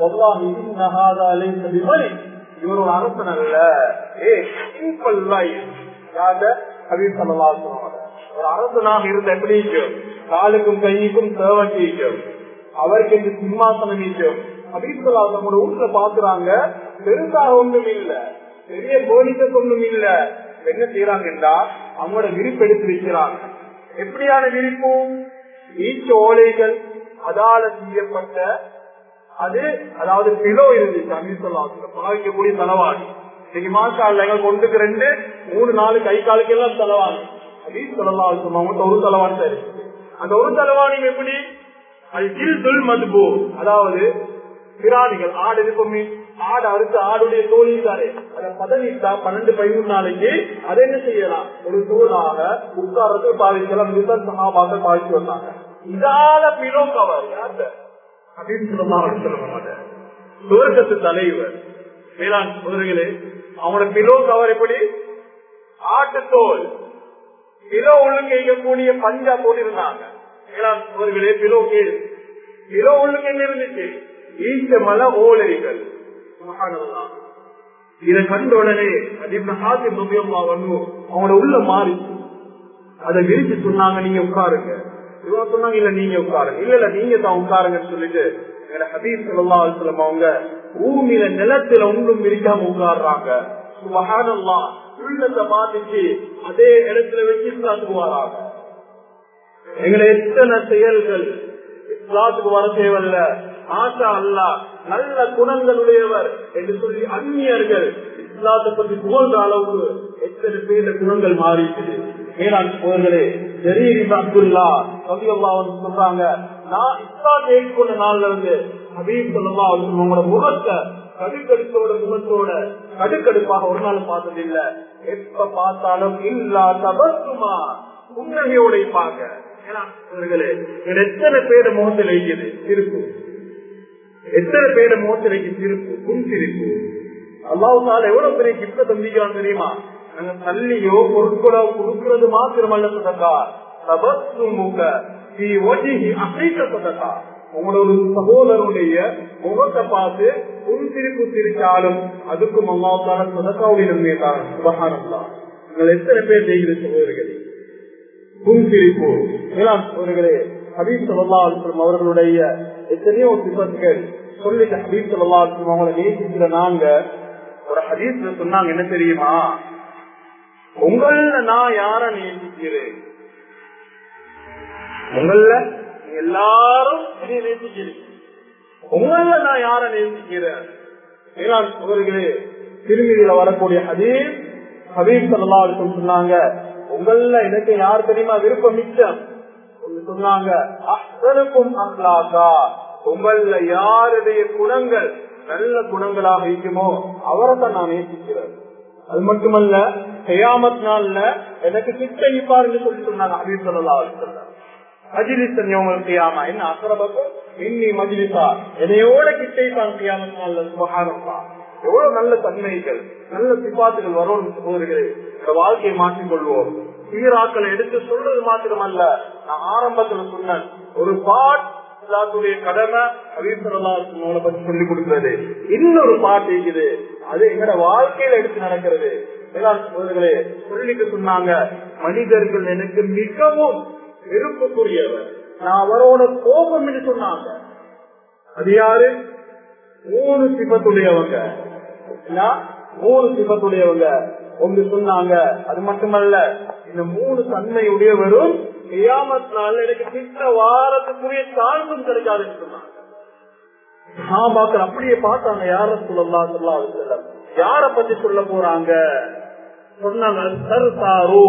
இவர் ஒரு அரசன் அல்ல ஏ சிம்பிள் லைஃப் ஹபீப் சல்லா ஒரு அரசனாக இருந்த எப்படி இருக்கும் காலுக்கும் கைக்கும் சேவன் இருக்கும் அவருக்கு இந்த சிம்மாசனம் இருக்கும் அபிசலா நம்மளோட வீட்டுல பாக்குறாங்க பெருசாக ஒன்றும் இல்ல பெரிய கோணிக்க ஒன்றும் இல்ல என்ன செய்யறாங்கன்னா அவங்களோட விரிப்பு எடுத்து வைக்கிறாங்க எப்படியான விரிப்பு ஈச்ச ஓலைகள் அதால செய்யப்பட்ட அது அதாவது பிலோ இருந்துச்சு அமிசலாத்துல பாவிக்கக்கூடிய தலவாணி இன்னைக்கு மாசால கொண்டுக்கு ரெண்டு மூணு நாலு கை காலுக்கு எல்லாம் தலவாணி அபீஸ் சொல்லலாம் அவங்கள்ட்ட ஒரு தலவாணி தான் இருக்கு அந்த ஒரு தலவாணி எப்படி அது ஜில் மதுபு அதாவது பிராணிகள் ஆடு இருக்குமே ஆடு அறுத்து ஆடுடைய தோல் தானே அதை பதவிட்டா பன்னெண்டு பதிமூணு நாளைக்கு அதை என்ன செய்யலாம் ஒரு தோலாக உட்காரத்து பாதிக்கலாம் மிசல் சகாபாக பாதிச்சு வந்தாங்க இதால பிலோ கவர் யார்கிட்ட அப்படின்னு சொல்ல சுவர்க்கத்து தலைவர் வேளாண் சோதரிகளே அவனோட பிலோ கவர் எப்படி ஆட்டுத்தோல் பிலோ ஒழுங்கு செய்யக்கூடிய பஞ்சா போட்டிருந்தாங்க வேளாண் சோதரிகளே பிலோ கேடு பிலோ ஒழுங்கு என்ன இருந்துச்சு ஈச்ச மல ஓலைகள் இதை கண்ட உடனே அவங்களோட உள்ள மாறி அதை விரிச்சு சொன்னாங்க நீங்க உட்காருங்க இவங்க சொன்னாங்க இல்ல நீங்க உட்காருங்க இல்ல இல்ல நீங்க தான் உட்காருங்கன்னு சொல்லிட்டு ஹபீப் சொல்லா அவங்க பூமியில நிலத்துல ஒன்றும் விரிக்காம உட்காடுறாங்க சுபஹானல்லா உள்ளத்தை மாத்திச்சு அதே இடத்துல வச்சு இஸ்லாத்துக்கு வராங்க எங்களை எத்தனை செயல்கள் இஸ்லாத்துக்கு வர தேவையில்ல ஆசா அல்லா நல்ல குணங்களுடையவர் என்று சொல்லி அந்நியர்கள் இஸ்லாத்தை பத்தி புகழ்ந்த அளவுக்கு எத்தனை பேர குணங்கள் மாறிடுது மேலாண் சோழர்களே ஜரீர் அப்துல்லா சதியல்லா வந்து சொல்றாங்க நான் இஸ்லாம் ஏற்றுக்கொண்ட நாள்ல இருந்து ஹபீப் சொல்லா உங்களோட முகத்தை கடுக்கடுப்போட முகத்தோட கடுக்கடுப்பாக ஒரு நாள் பார்த்தது இல்ல எப்ப பார்த்தாலும் இல்லா தபசுமா புன்னகையோட பார்க்க எத்தனை பேர முகத்தில் வைக்குது சிரிப்பு எத்தனை பேர முகத்தில் வைக்க சிரிப்பு புன் சிரிப்பு அல்லாவுக்கால எவ்வளவு பெரிய கிப்ட தந்திக்கிறான் தெரியுமா நாங்க தள்ளியோ பொருட்களோ கொடுக்கிறது மாத்திரமல்ல சதக்கா தபசுமுக அசைக்கப்பட்டதா உங்களோட சகோதரனுடைய முகத்தை பார்த்து புன்சிரிப்பு சிரிச்சாலும் அதுக்கும் அம்மாவுக்கான சதக்காவுடைய நன்மை தான் சுபகாரம் தான் நீங்கள் எத்தனை பேர் செய்கிற சகோதரர்களே புன்சிரிப்பு மேலாம் சகோதரர்களே ஹபீப் சல்லா அலுவலம் அவர்களுடைய எத்தனையோ சிபத்துகள் சொல்லி ஹபீப் சல்லா அலுவலம் அவங்களை நேசிக்கிற நாங்க ஒரு ஹதீஸ்ல சொன்னாங்க என்ன தெரியுமா உங்கள நான் யார நேசிக்கிறேன் உங்கள எல்லாரும் நேசிக்கிறேன் உங்கள நான் யார நேசிக்கிறேன் சோதரிகளே திருமதியில வரக்கூடிய ஹதீஸ் ஹபீப் சல்லா சொன்னாங்க உங்கள எனக்கு யார் தெரியுமா விருப்பம் மிச்சம் சொன்னாங்க அஹ்சனுக்கும் அஹ்லாக்கா உங்கள யாருடைய குணங்கள் நல்ல குணங்களாக இருக்குமோ அவரை தான் நான் நேசிக்கிறேன் அது மட்டுமல்ல செய்யாமத் நாள்ல எனக்கு சித்த நிப்பார் என்று சொல்லி சொன்னாங்க அப்படின்னு சொல்லலாம் மஜிலிசன் யோகமா என்ன அசரபக்கும் இன்னி மஜிலிசா என்னையோட கிட்டை தான் செய்யாமத் நாள்ல சுபகாரம்மா எவ்வளவு நல்ல தன்மைகள் நல்ல சிப்பாத்துகள் வரும் சகோதரிகளே இந்த வாழ்க்கையை மாற்றிக் கொள்வோம் சீராக்களை எடுத்து சொல்றது மாத்திரமல்ல நான் ஆரம்பத்துல சொன்னேன் ஒரு பாட் இஸ்லாத்துடைய கடமை அபீசரல்லாசனோட பத்தி சொல்லி கொடுக்கிறது இன்னொரு பாட்டு இருக்குது அது எங்கட வாழ்க்கையில எடுத்து நடக்கிறது சோதர்களே சொல்லிட்டு சொன்னாங்க மனிதர்கள் எனக்கு மிகவும் விருப்பக்குரியவர் நான் அவரோட கோபம் என்று சொன்னாங்க அது யாரு மூணு சிபத்துடையவங்க மூணு சிபத்துடையவங்க ஒன்று சொன்னாங்க அது மட்டுமல்ல இந்த மூணு தன்மையுடையவரும் கியாமத்தினால எனக்கு கிட்ட வாரத்துக்குரிய தாழ்வும் கிடைக்காதுன்னு சொன்னாங்க சாபாக்கள் அப்படியே பார்த்தாங்க யார சொல்லலாம் சொல்லா யார பத்தி சொல்ல போறாங்க சொன்னாங்க சர்தாரோ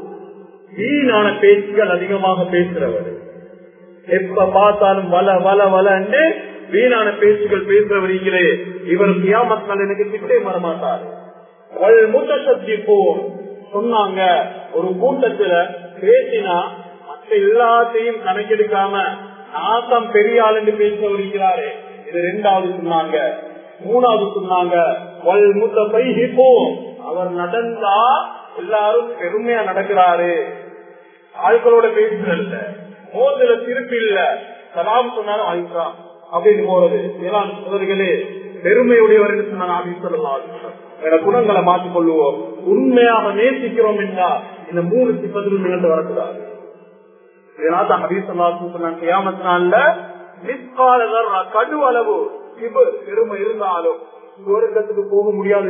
வீணான பேச்சுகள் அதிகமாக பேசுறவர் எப்ப பார்த்தாலும் வல வல வலன்னு வீணான பேச்சுகள் பேசுறவர்களே இவர் கியாமத்தினால் எனக்கு கிட்டே வரமாட்டார் மூத்த சக்தி போவோம் சொன்னாங்க ஒரு கூட்டத்துல பேசினா மற்ற எல்லாத்தையும் கணக்கெடுக்காம நாசம் பெரிய ஆள் என்று பேச வருகிறாரு இது ரெண்டாவது சொன்னாங்க மூணாவது சொன்னாங்க வல் முத்த பைஹிப்போம் அவர் நடந்தா எல்லாரும் பெருமையா நடக்கிறாரு ஆட்களோட பேசுறதில்ல மோதல திருப்பி இல்ல சலாம் சொன்னாலும் ஆயிக்கலாம் அப்படின்னு போறது ஏன்னா சோதரிகளே பெருமையுடையவர் என்று சொன்னாங்க அப்படின்னு சொல்லலாம் வேற குணங்களை மாற்றிக் கொள்வோம் உண்மையாக நேசிக்கிறோம் என்றா இந்த மூணு சிப்பத்தில் நிகழ்ந்து வரக்கூடாது கடு அளவு பெருமை இருந்தாலும் சுவர்க்கத்துக்கு போக முடியாது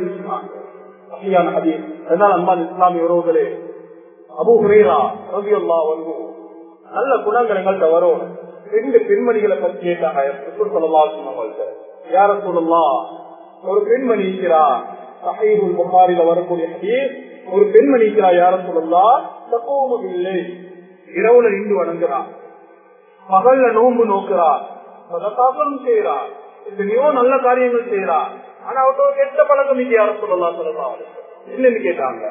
அதனால அம்மா இஸ்லாமிய உறவுகளே அபு ஹுரேரா ரவியல்லா வந்து நல்ல குணங்கள் எங்கள்கிட்ட வரும் ரெண்டு பெண்மணிகளை பத்தி கேட்டாங்க சொன்னவங்கள்ட்ட யார சொல்லலாம் ஒரு பெண்மணி இருக்கிறா சஹீபுல் புகாரில வரக்கூடிய ஹதீஸ் ஒரு பெண்மணி இருக்கிறா யார சொல்லலாம் தப்பவும் இல்லை இரவுல நின்று வணங்குறா பகல்ல நோன்பு நோக்குறா பதத்தாக்கம் செய்யறா எத்தனையோ நல்ல காரியங்கள் செய்யறா ஆனா அவர்கிட்ட ஒரு கெட்ட பழக்கம் இங்க யார சொல்லலாம் சொல்லலாம் என்னன்னு கேட்டாங்க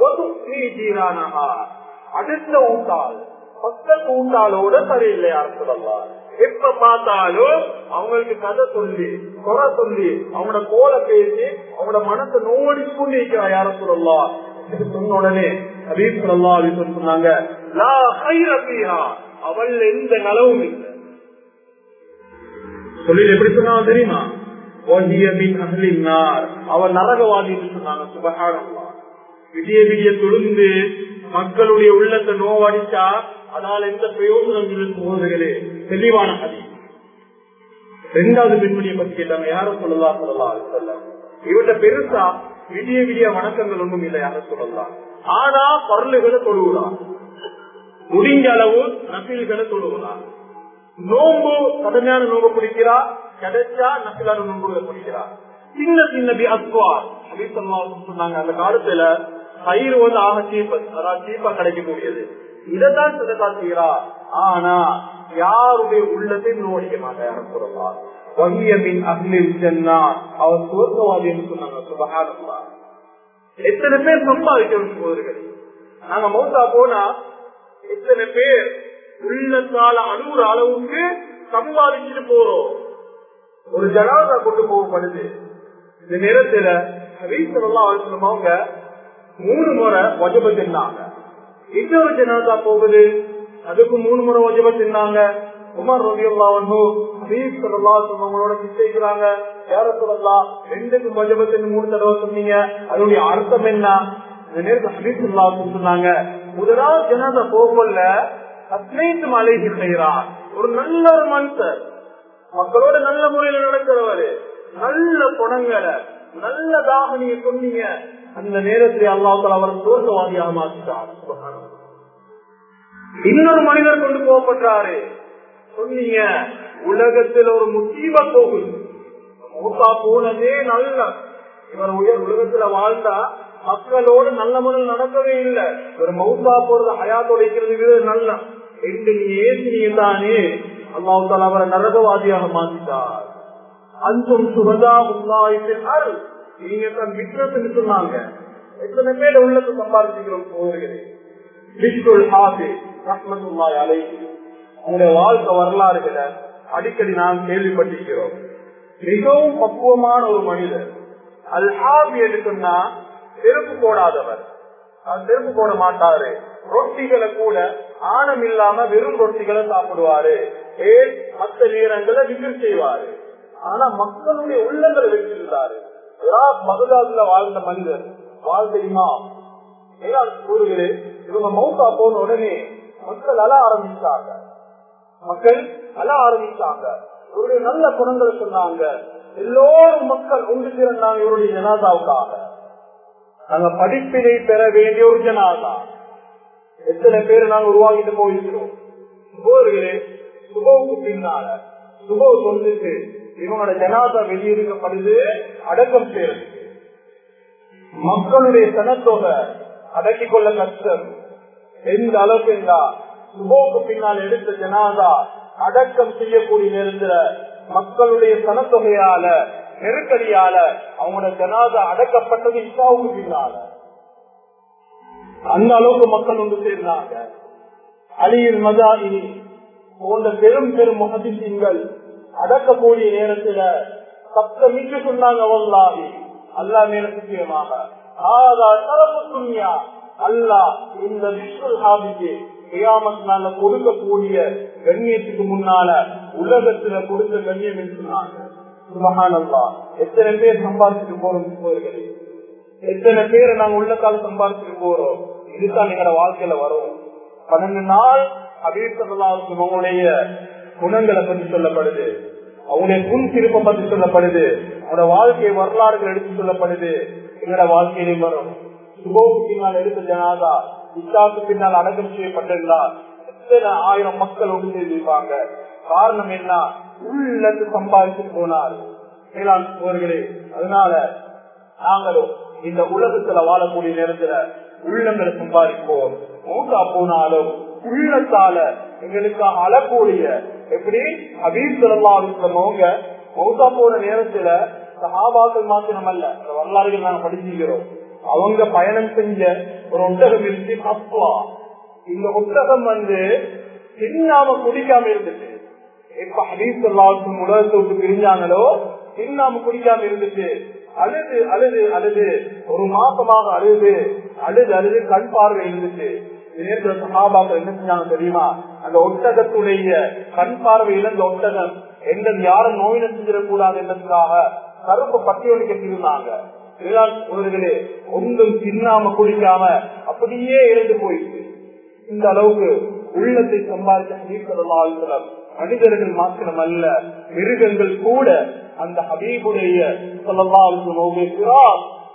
அடுத்த ஊட்டால் பக்கத்து ஊட்டாளோட சரியில்லை யார சொல்லலாம் எப்ப பார்த்தாலும் அவங்களுக்கு கதை சொல்லி குறை சொல்லி அவங்களோட கோல பேசி அவங்களோட மனசை நோடி கொண்டு இருக்கிறா யார சொல்லலாம் இது சொன்ன உடனே ஹபீப் சொல்லலாம் அப்படின்னு சொன்னாங்க அவள் எந்த நலவும் இல்லை சொல்லி எப்படி சொன்னாங்க தெரியுமா அவள் நரகவாதி சொன்னாங்க சுபகாரம்லாம் விடிய விடிய தொழுந்து மக்களுடைய உள்ளத்தை நோவடிச்சா அதனால எந்த பிரயோஜனம் போவதுகளே தெளிவான கதி ரெண்டாவது பெண்மணியை பத்தி கேட்டாங்க யாரும் சொல்லலாம் சொல்லலாம் சொல்ல இவட்ட பெருசா விடிய விடிய வணக்கங்கள் ஒன்றும் இல்லை யார சொல்லலாம் ஆனா பரலுகளை தொழுகிறான் முடிஞ்ச அளவு நபில்களை தொழுகிறான் நோம்பு கடுமையான நோம்பு பிடிக்கிறா கிடைச்சா நபிலான நோம்புகளை பிடிக்கிறா சின்ன சின்ன பி அத்வார் சொன்னாங்க அந்த காலத்துல பயிர் வந்து ஆக சீப்ப அதாவது சீப்பா கிடைக்கக்கூடியது இதைத்தான் சிதக்கா செய்கிறா ஆனா யாருடைய உள்ளத்தை நோடிக்க மாட்டார் சொல்லலாம் வங்கியமின் அகிலில் சென்னா அவர் சுவர்க்கவாதி என்று சொன்னாங்க சுபகாரம்மா எத்தனை பேர் சம்பாதிக்கணும் சோதர்கள் நாங்க மௌத்தா போனா எத்தனை பேர் உள்ளத்தால அணுகுற அளவுக்கு சம்பாதிச்சுட்டு போறோம் ஒரு ஜனாதா கொண்டு போகப்படுது இந்த நேரத்துல அவங்க மூணு முறை வஜப தின்னாங்க இன்னொரு ஜனாதா போகுது அதுக்கு மூணு முறை வஜப தின்னாங்க உமர் ரவி அல்லாவோட சிக்கிறாங்க யார சொல்லலாம் ரெண்டுக்கும் வஜபத்தின் மூணு தடவை சொன்னீங்க அதனுடைய அர்த்தம் என்ன இந்த நேரத்தில் ஹபீசுல்லா சொன்னாங்க முதலாவது ஜனாதா போகல அத்னைத்து மலை செய்கிறார் ஒரு நல்ல ஒரு மனுஷர் மக்களோட நல்ல முறையில நடக்கிறவரு நல்ல குணங்களை நல்ல தாகனிய சொன்னீங்க அந்த நேரத்தில் அல்லாத்தால் அவர் தோற்றவாதியாக மாற்றிட்டார் இன்னொரு மனிதர் கொண்டு போகப்பட்டாரு சொன்னீங்க உலகத்தில் ஒரு முசீபா போகுது மூத்தா போனதே நல்ல இவர் உயர் உலகத்துல வாழ்ந்தா மக்களோடு நல்ல முறையில் நடக்கவே இல்லை ஒரு மௌத்தா போறது ஹயாத்தோடைக்கிறது நல்ல என்று நீ ஏசினீங்க தானே அல்லாஹால அவரை நரகவாதியாக மாற்றிட்டார் அன்பும் சுகதா உல்லாயிட்டால் நீங்க தன் விக்ரத்துன்னு சொன்னாங்க எத்தனை பேர் உள்ளது சம்பாதிச்சுக்கிறோம் போகிறேன் அவங்களுடைய வாழ்க்கை வரலாறுகளை அடிக்கடி நாம் கேள்விப்பட்டிருக்கிறோம் மிகவும் பக்குவமான ஒரு மனிதர் அல் ஹாபி என்று சொன்னா செருப்பு போடாதவர் செருப்பு போட மாட்டாரு ரொட்டிகளை கூட ஆணம் இல்லாம வெறும் ரொட்டிகளை சாப்பிடுவாரு ஏன் மற்ற நேரங்களை விக்கிரி செய்வாரு ஆனா மக்களுடைய உள்ளங்களை வச்சிருந்தாரு பகதாதுல வாழ்ந்த மனிதர் வாழ்ந்த இமாம் கூறுகிறேன் இவங்க மௌத்தா போன உடனே மக்கள் அழ ஆரம்பிச்சாங்க மக்கள் அழ ஆரம்பிச்சாங்க இவருடைய நல்ல குணங்களை சொன்னாங்க எல்லோரும் மக்கள் ஒன்று திறந்தாங்க இவருடைய ஜனாதாவுக்காக நாங்க படிப்பினை பெற வேண்டிய ஒரு ஜனாதா எத்தனை பேர் நாங்க உருவாக்கிட்டு போயிருக்கிறோம் சுபோர்களே சுபவுக்கு பின்னால சுபோ சொல்லிட்டு இவங்களோட ஜனாதா வெளியிருக்கப்படுது அடக்கம் செய்யறதுக்கு மக்களுடைய சனத்தொகை அடக்கிக் கொள்ள கஷ்டம் எந்த அளவுக்கு இருந்தா சுபோக்கு பின்னால் எடுத்த ஜனாதா அடக்கம் செய்யக்கூடிய நேரத்துல மக்களுடைய சனத்தொகையால நெருக்கடியால அவங்களோட ஜனாதா அடக்கப்பட்டது இசாவுக்கு பின்னால அந்த அளவுக்கு மக்கள் ஒன்று சேர்ந்தாங்க அலியின் மதாயினி போன்ற பெரும் பெரும் மகதிசீங்கள் அடக்கக்கூடிய நேரத்துல சப்தமிக்கு சொன்னாங்க வல்லாஹி அல்லா மேல சத்தியமாக ஆதா தரப்பு துன்யா அல்லா இந்த விஸ்வல் ஹாபிக்கு கியாமத்தினால கொடுக்கக்கூடிய கண்ணியத்துக்கு முன்னால உலகத்துல கொடுத்த கண்ணியம் என்று சொன்னாங்க சுபஹானல்லா எத்தனை பேர் சம்பாதிச்சுட்டு போறோம் சோழர்களே எத்தனை பேரை நாங்க உள்ளத்தால சம்பாதிச்சுட்டு போறோம் இதுதான் எங்களோட வாழ்க்கையில வரும் பன்னெண்டு நாள் அபீசல்லாவுக்கு அவங்களுடைய குணங்களை பற்றி சொல்லப்படுது அவங்களுடைய புன் திருப்பம் பற்றி சொல்லப்படுது அவனோட வாழ்க்கை வரலாறுகள் எடுத்து சொல்லப்படுது எங்களோட வாழ்க்கையிலும் வரும் சுபோக்கு பின்னால் எடுத்த ஜனாதா இஷாக்கு பின்னால் அடக்கம் செய்யப்பட்டிருந்தார் எத்தனை ஆயிரம் மக்கள் ஒன்று செய்திருப்பாங்க காரணம் என்ன உள்ளத்து சம்பாதித்து போனார் மேலாண் போர்களே அதனால நாங்களும் இந்த உலகத்துல வாழக்கூடிய நேரத்துல உள்ளங்களை சம்பாதிப்போம் மூத்தா போனாலும் உள்ளத்தால எங்களுக்காக அழக்கூடிய எப்படி அபீர் சொல்லலாங்க மௌத்தா போன நேரத்துல சகாபாக்கள் மாத்திரம் அல்ல அந்த வரலாறுகள் நாங்க படிச்சிருக்கிறோம் அவங்க பயணம் செஞ்ச ஒரு ஒட்டகம் இருந்து அப்பா இந்த ஒட்டகம் வந்து தின்னாம குடிக்காம இருந்துச்சு எப்ப ஹபீஸ் சொல்லாவுக்கும் உலகத்தை விட்டு பிரிஞ்சாங்களோ தின்னாம குடிக்காம இருந்துச்சு அழுது அழுது அழுது ஒரு மாசமாக அழுது அழுது அழுது கண் பார்வை இருந்துச்சு நேரத்தில் சகாபாக்கள் என்ன செஞ்சாங்க தெரியுமா அந்த ஒட்டகத்துடைய கண் பார்வை இழந்த ஒட்டகம் எந்த யாரும் நோயின செஞ்சிடக்கூடாது என்பதற்காக கருப்பு பட்டியலி கட்டியிருந்தாங்க ஒருகளே ஒன்றும் தின்னாம குடிக்காம அப்படியே இறந்து போயிடுச்சு இந்த அளவுக்கு உள்ளத்தை சம்பாதித்த மனிதர்கள் மாத்திரம் அல்ல மிருகங்கள் கூட அந்த ஹபீபுடைய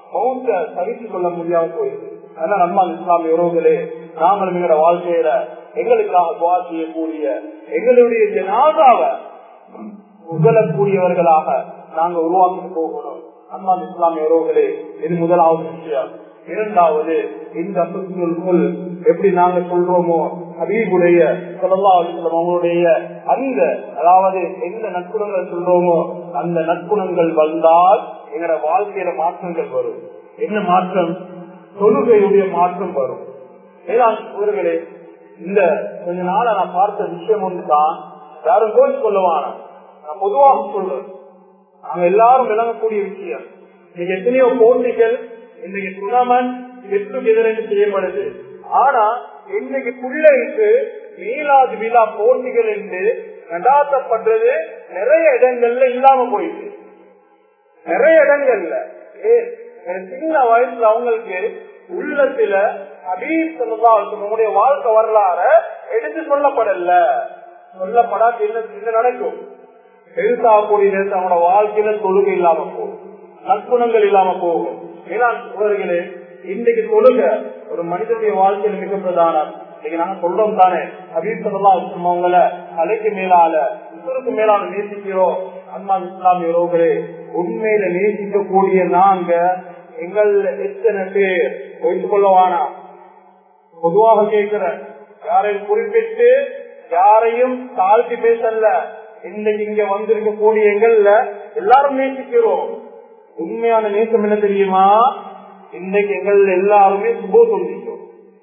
மௌத்த தவித்து கொள்ள முடியாம போயிடுது அதனால நம்ம இஸ்லாமிய உறவுகளே நாங்களும் எங்களோட வாழ்க்கையில எங்களுக்காக துவா செய்யக்கூடிய எங்களுடைய ஜனாதாவை உகழக்கூடியவர்களாக நாங்க உருவாக்கி போகணும் அம்மா இஸ்லாமிய உறவுகளே இது முதலாவது விஷயம் இரண்டாவது இந்த சுற்றுக்குள் எப்படி நாங்க சொல்றோமோ ஹபீபுடைய அவங்களுடைய அந்த அதாவது எந்த நற்குணங்கள் சொல்றோமோ அந்த நற்குணங்கள் வந்தால் எங்களோட வாழ்க்கையில மாற்றங்கள் வரும் என்ன மாற்றம் தொழுகையுடைய மாற்றம் வரும் ஏதான் ஊர்களே இந்த கொஞ்ச நாள நான் பார்த்த விஷயம் ஒன்று தான் யாரும் கோச்சு கொள்ளுவான நான் பொதுவாக சொல்றேன் நாங்க எல்லாரும் விளங்கக்கூடிய விஷயம் இன்னைக்கு எத்தனையோ போட்டிகள் இன்னைக்கு டூர்னாமெண்ட் வெற்று எதிர்த்து செய்யப்படுது ஆனா இன்னைக்கு பிள்ளைக்கு மீளாது விழா போட்டிகள் என்று நடாத்தப்படுறது நிறைய இடங்கள்ல இல்லாம போயிடுது நிறைய இடங்கள்ல சின்ன வயசுல அவங்களுக்கு உள்ளத்துல ஹபீப் நம்முடைய வாழ்க்கை வரலாற எடுத்து சொல்லப்படல சொல்லப்படாது என்ன என்ன நடக்கும் பெருசாகக்கூடிய நேரத்தில் அவனோட வாழ்க்கையில தொழுகை இல்லாம போகும் நற்குணங்கள் இல்லாம போகும் ஏன்னா சோழர்களே இன்றைக்கு தொழுக ஒரு மனிதனுடைய வாழ்க்கையில மிக பிரதானம் இன்னைக்கு நாங்க சொல்றோம் தானே ஹபீப் சல்லா அவங்கள தலைக்கு மேலால இவருக்கு மேலான நேசிக்கிறோம் அம்மா இஸ்லாமிய உறவுகளே உண்மையில நேசிக்கக்கூடிய நாங்க எங்கள் எத்தனை பேர் வைத்துக் கொள்ளவானா பொதுவாக கேட்கிறேன் யாரையும் குறிப்பிட்டு யாரையும் தாழ்த்தி பேசல இன்னைக்கு இங்க வந்திருக்கக்கூடிய எங்கள்ல எல்லாரும் நேசிக்கிறோம் உண்மையான நேசம் என்ன தெரியுமா இன்னைக்கு எங்கள் எல்லாருமே சுபோ சொல்லிட்டோம்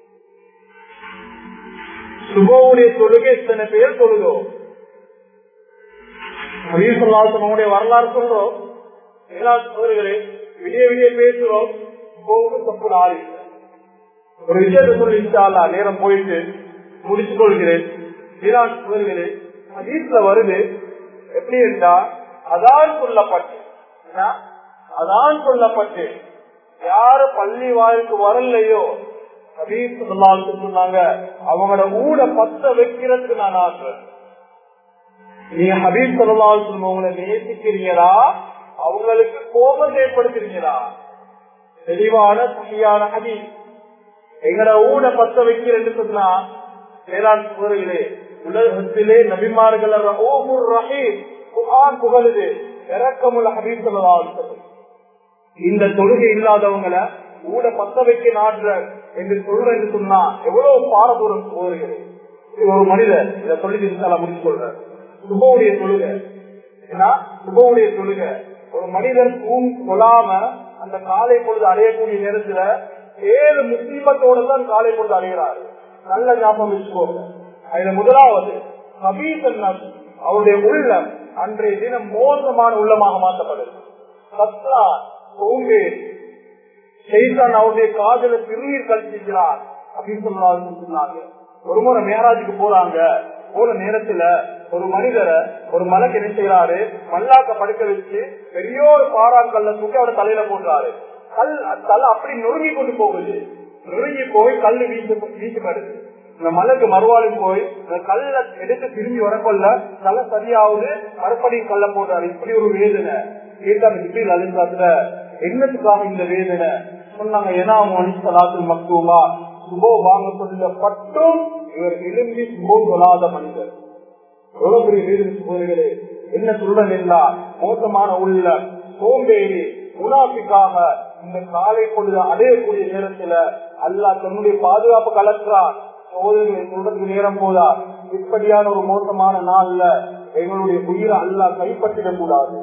சுபோவுடைய தொழுகை எத்தனை பேர் தொழுதோம் நம்முடைய வரலாறு சொல்றோம் எல்லா சோதர்களே விடிய விடிய பேசுறோம் தப்பு நாள் ஒரு விஷயத்தை சொல்லி இன்ஷால்லா நேரம் போயிட்டு முடிச்சு கொள்கிறேன் சோதர்களே வீட்டுல வருது எப்படி இருந்தா அதான் சொல்லப்பட்டு அதான் சொல்லப்பட்டு யாரு பள்ளி வாழ்க்கை வரலையோ சொன்னாங்க அவங்களோட ஊட பத்த வைக்கிறதுக்கு நான் ஆசுறேன் நீங்க ஹபீப் சொல்லலாம் உங்களை நேசிக்கிறீங்களா அவங்களுக்கு கோபம் ஏற்படுத்துறீங்களா தெளிவான சரியான ஹபீப் எங்கட ஊட பத்த வைக்கிறேன்னு சொன்னா வேளாண் கூறுகளே உலகத்திலே நபிமார்கள் புகழுது இறக்கமுள்ள ஹபீப் சொல்லலாம் இந்த தொழுகை இல்லாதவங்களை ஊட பத்த வைக்க நாடுற என்று சொல்ற என்று சொன்னா எவ்வளவு பாரதூரம் போகிறது ஒரு மனிதர் இதை சொல்லி முடிச்சு கொள்ற சுபவுடைய தொழுகை ஏன்னா சுபவுடைய தொழுகை ஒரு மனிதர் தூங் கொள்ளாம அந்த காலை பொழுது அடையக்கூடிய நேரத்துல ஏழு முஸ்லீமத்தோட தான் காலை பொழுது அடைகிறாரு நல்ல ஞாபகம் வச்சுக்கோங்க அதுல முதலாவது கபீசன் அவருடைய உள்ளம் அன்றைய தினம் மோசமான உள்ளமாக மாற்றப்படுது சத்ரா சோம்பேறி செய்தான் அவருடைய காதல திருநீர் கழிச்சிருக்கிறார் அப்படின்னு சொன்னாங்க ஒரு முறை மேராஜுக்கு போறாங்க போன நேரத்துல ஒரு மனிதரை ஒரு மலைக்கு என்ன செய்யறாரு மல்லாக்க படுக்க வச்சு பெரிய ஒரு பாறாங்கல்ல தூக்கி அவட தலையில போடுறாரு கல் தலை அப்படி நொறுங்கி கொண்டு போகுது நொறுங்கி போய் கல்லு வீசு வீசப்படுது இந்த மலைக்கு மறுவாளும் போய் இந்த கல்ல எடுத்து திரும்பி வரக்கொள்ள தலை சரியாவது மறுபடியும் கல்ல போடுறாரு இப்படி ஒரு வேதனை கேட்டாங்க இப்படி அழிந்தாத்துல என்னத்துக்காக இந்த வேதனை சொன்னாங்க ஏன்னா மனுஷலாத்தில் மக்குவா சுபோ வாங்க சொல்லப்பட்டும் இவர் எழும்பி சுபோ சொல்லாத மனிதர் எவ்வளவு பெரிய வேதனை சுபோர்களே என்ன சொல்றதில்லா மோசமான உள்ள சோம்பேறி முனாஃபிக்காக இந்த காலை பொழுது அடையக்கூடிய நேரத்துல அல்லா தன்னுடைய பாதுகாப்பு கலக்கிறார் சோதனை சொல்றதுக்கு நேரம் போதா இப்படியான ஒரு மோசமான நாள்ல எங்களுடைய உயிரை அல்லா கைப்பற்றிடக் கூடாது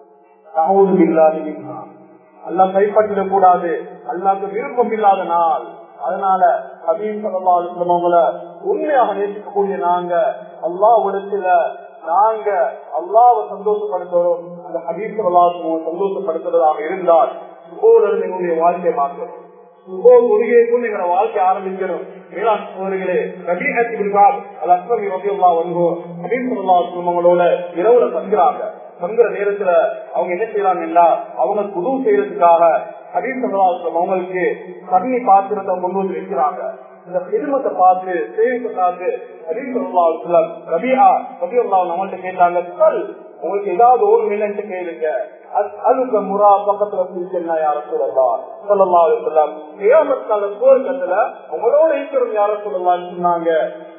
அல்லா கைப்பற்றிடக் கூடாது அல்லாக்கு விருப்பம் இல்லாத நாள் அதனால ஹபீப் சல்லாஸ்லமங்களை உண்மையாக நேசிக்கக்கூடிய நாங்க அல்லாவிடத்துல நாங்க அல்லாவை சந்தோஷப்படுத்துறோம் அந்த ஹபீப் சல்லாஸ்லம சந்தோஷப்படுத்துறதாக இருந்தால் சுபோலிருந்து எங்களுடைய வாழ்க்கையை மாற்றணும் சுபோ கொள்கைக்கும் எங்களோட வாழ்க்கை ஆரம்பிக்கணும் மேலாண் சோதரிகளே ரபீஹத் அது அஸ்மி ரபியுல்லா வந்தோம் ஹபீப் சல்லாஸ்லமங்களோட இரவுல தங்குறாங்க தங்குற நேரத்துல அவங்க என்ன செய்யறாங்கன்னா அவங்க குழு செய்யறதுக்காக ஹபீப் சல்லாஸ்லம் அவங்களுக்கு தண்ணி பாத்திரத்தை கொண்டு வந்து வைக்கிறாங்க இந்த பெருமத்தை பார்த்து சேவித்தை பார்த்து ஹபீப் சல்லாஸ்லம் ரபியா ரபியுல்லா நம்மள்ட்ட கேட்டாங்க சொல் உங்களுக்கு ஏதாவது ஒரு மில்லன்ட்டு கேளுங்க அதுக்கு முறா பக்கத்துல சிரிச்சா யார சொல்லலாம் சொல்லலாம் சொல்லலாம் ஏமத்தால கோர்க்கத்துல உங்களோட இருக்கிறவங்க யார சொல்லலாம் சொன்னாங்க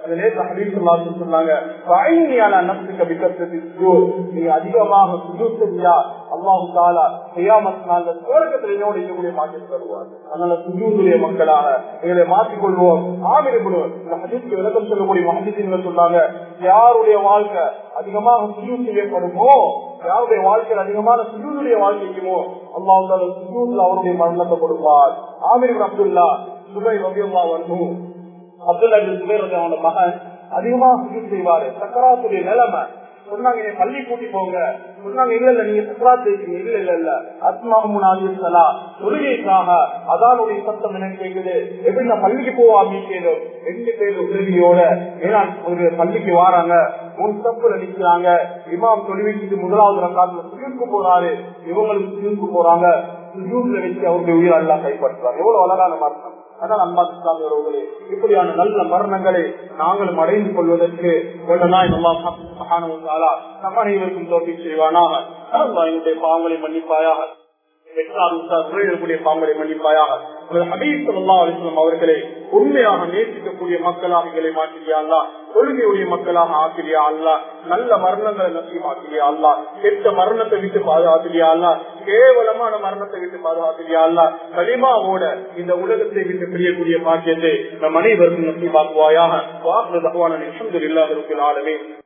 நீங்க அதிகமாக சுஜூத்தா அல்லாஹு தாலா செய்யாமத்தினால சுவர்க்கத்தில் என்னோட இருக்கக்கூடிய பாக்கியத்தை தருவார் அதனால சுஜூத்துடைய மக்களாக எங்களை மாற்றிக்கொள்வோம் ஆமிரப்படுவோம் இந்த ஹஜித்துக்கு விளக்கம் சொல்லக்கூடிய மகஜித்தின் சொன்னாங்க யாருடைய வாழ்க்கை அதிகமாக சுஜூத் செய்யப்படுமோ யாருடைய வாழ்க்கையில் அதிகமான சுஜூதுடைய வாழ்க்கைக்குமோ அல்லாஹ் தாலா சுஜூத்துல அவருடைய மரணத்தை கொடுப்பார் ஆமிர் அப்துல்லா சுபை ரபியுல்லா வரணும் அப்துல்லா சுபை அவனோட மகன் அதிகமா சுஜூத் செய்வாரு சக்கராத்துடைய நிலைமை சொன்னாங்க நீங்க பள்ளி கூட்டி போங்க சொன்னாங்க இல்ல இல்ல நீங்க சக்கராத் இருக்கீங்க இல்ல இல்ல இல்ல அத்மாமுனாலிசலா தொழுகைக்காக அதானுடைய சத்தம் எனக்கு கேக்குது எப்படி நான் பள்ளிக்கு போவாம கேடும் ரெண்டு பேர் உதவியோட ஏன்னா ஒரு பள்ளிக்கு வாராங்க ஒரு தப்புல நிக்கிறாங்க இமாம் தொழுவிக்கு முதலாவது ரக்காத்துல சுஜூக்கு போறாரு இவங்களுக்கு சுஜூக்கு போறாங்க சுஜூட்ல வச்சு அவருடைய உயிர் எல்லாம் கைப்பற்றுறாங்க எவ்வளவு அழகான மரணம் அதனால் அம்மா இஸ்லாமியர்களே இப்படியான நல்ல மரணங்களை நாங்களும் அடைந்து கொள்வதற்கு நம் அனைவருக்கும் தோல்வி செய்வானாக என்னுடைய பாவங்களை மன்னிப்பாயாக பாவங்களை மன்னிப்பாயாக அவர்களை உண்மையாக நேசிக்கக்கூடிய மக்களாக எங்களை மாற்றியா அல்லா கொள்கையுடைய மக்களாக ஆக்கிரியா அல்லா நல்ல மரணங்களை நசியமாக்கிரியா அல்லா கெட்ட மரணத்தை விட்டு பாதுகாத்திரியா அல்லா கேவலமான மரணத்தை விட்டு பாதுகாத்திரியா அல்லா களிமாவோட இந்த உலகத்தை விட்டு பிரியக்கூடிய பாக்கியத்தை நம் அனைவருக்கும் நசியமாக்குவாயாக வாக்கு தகவான நிமிஷம் இல்லாத ஆளுமே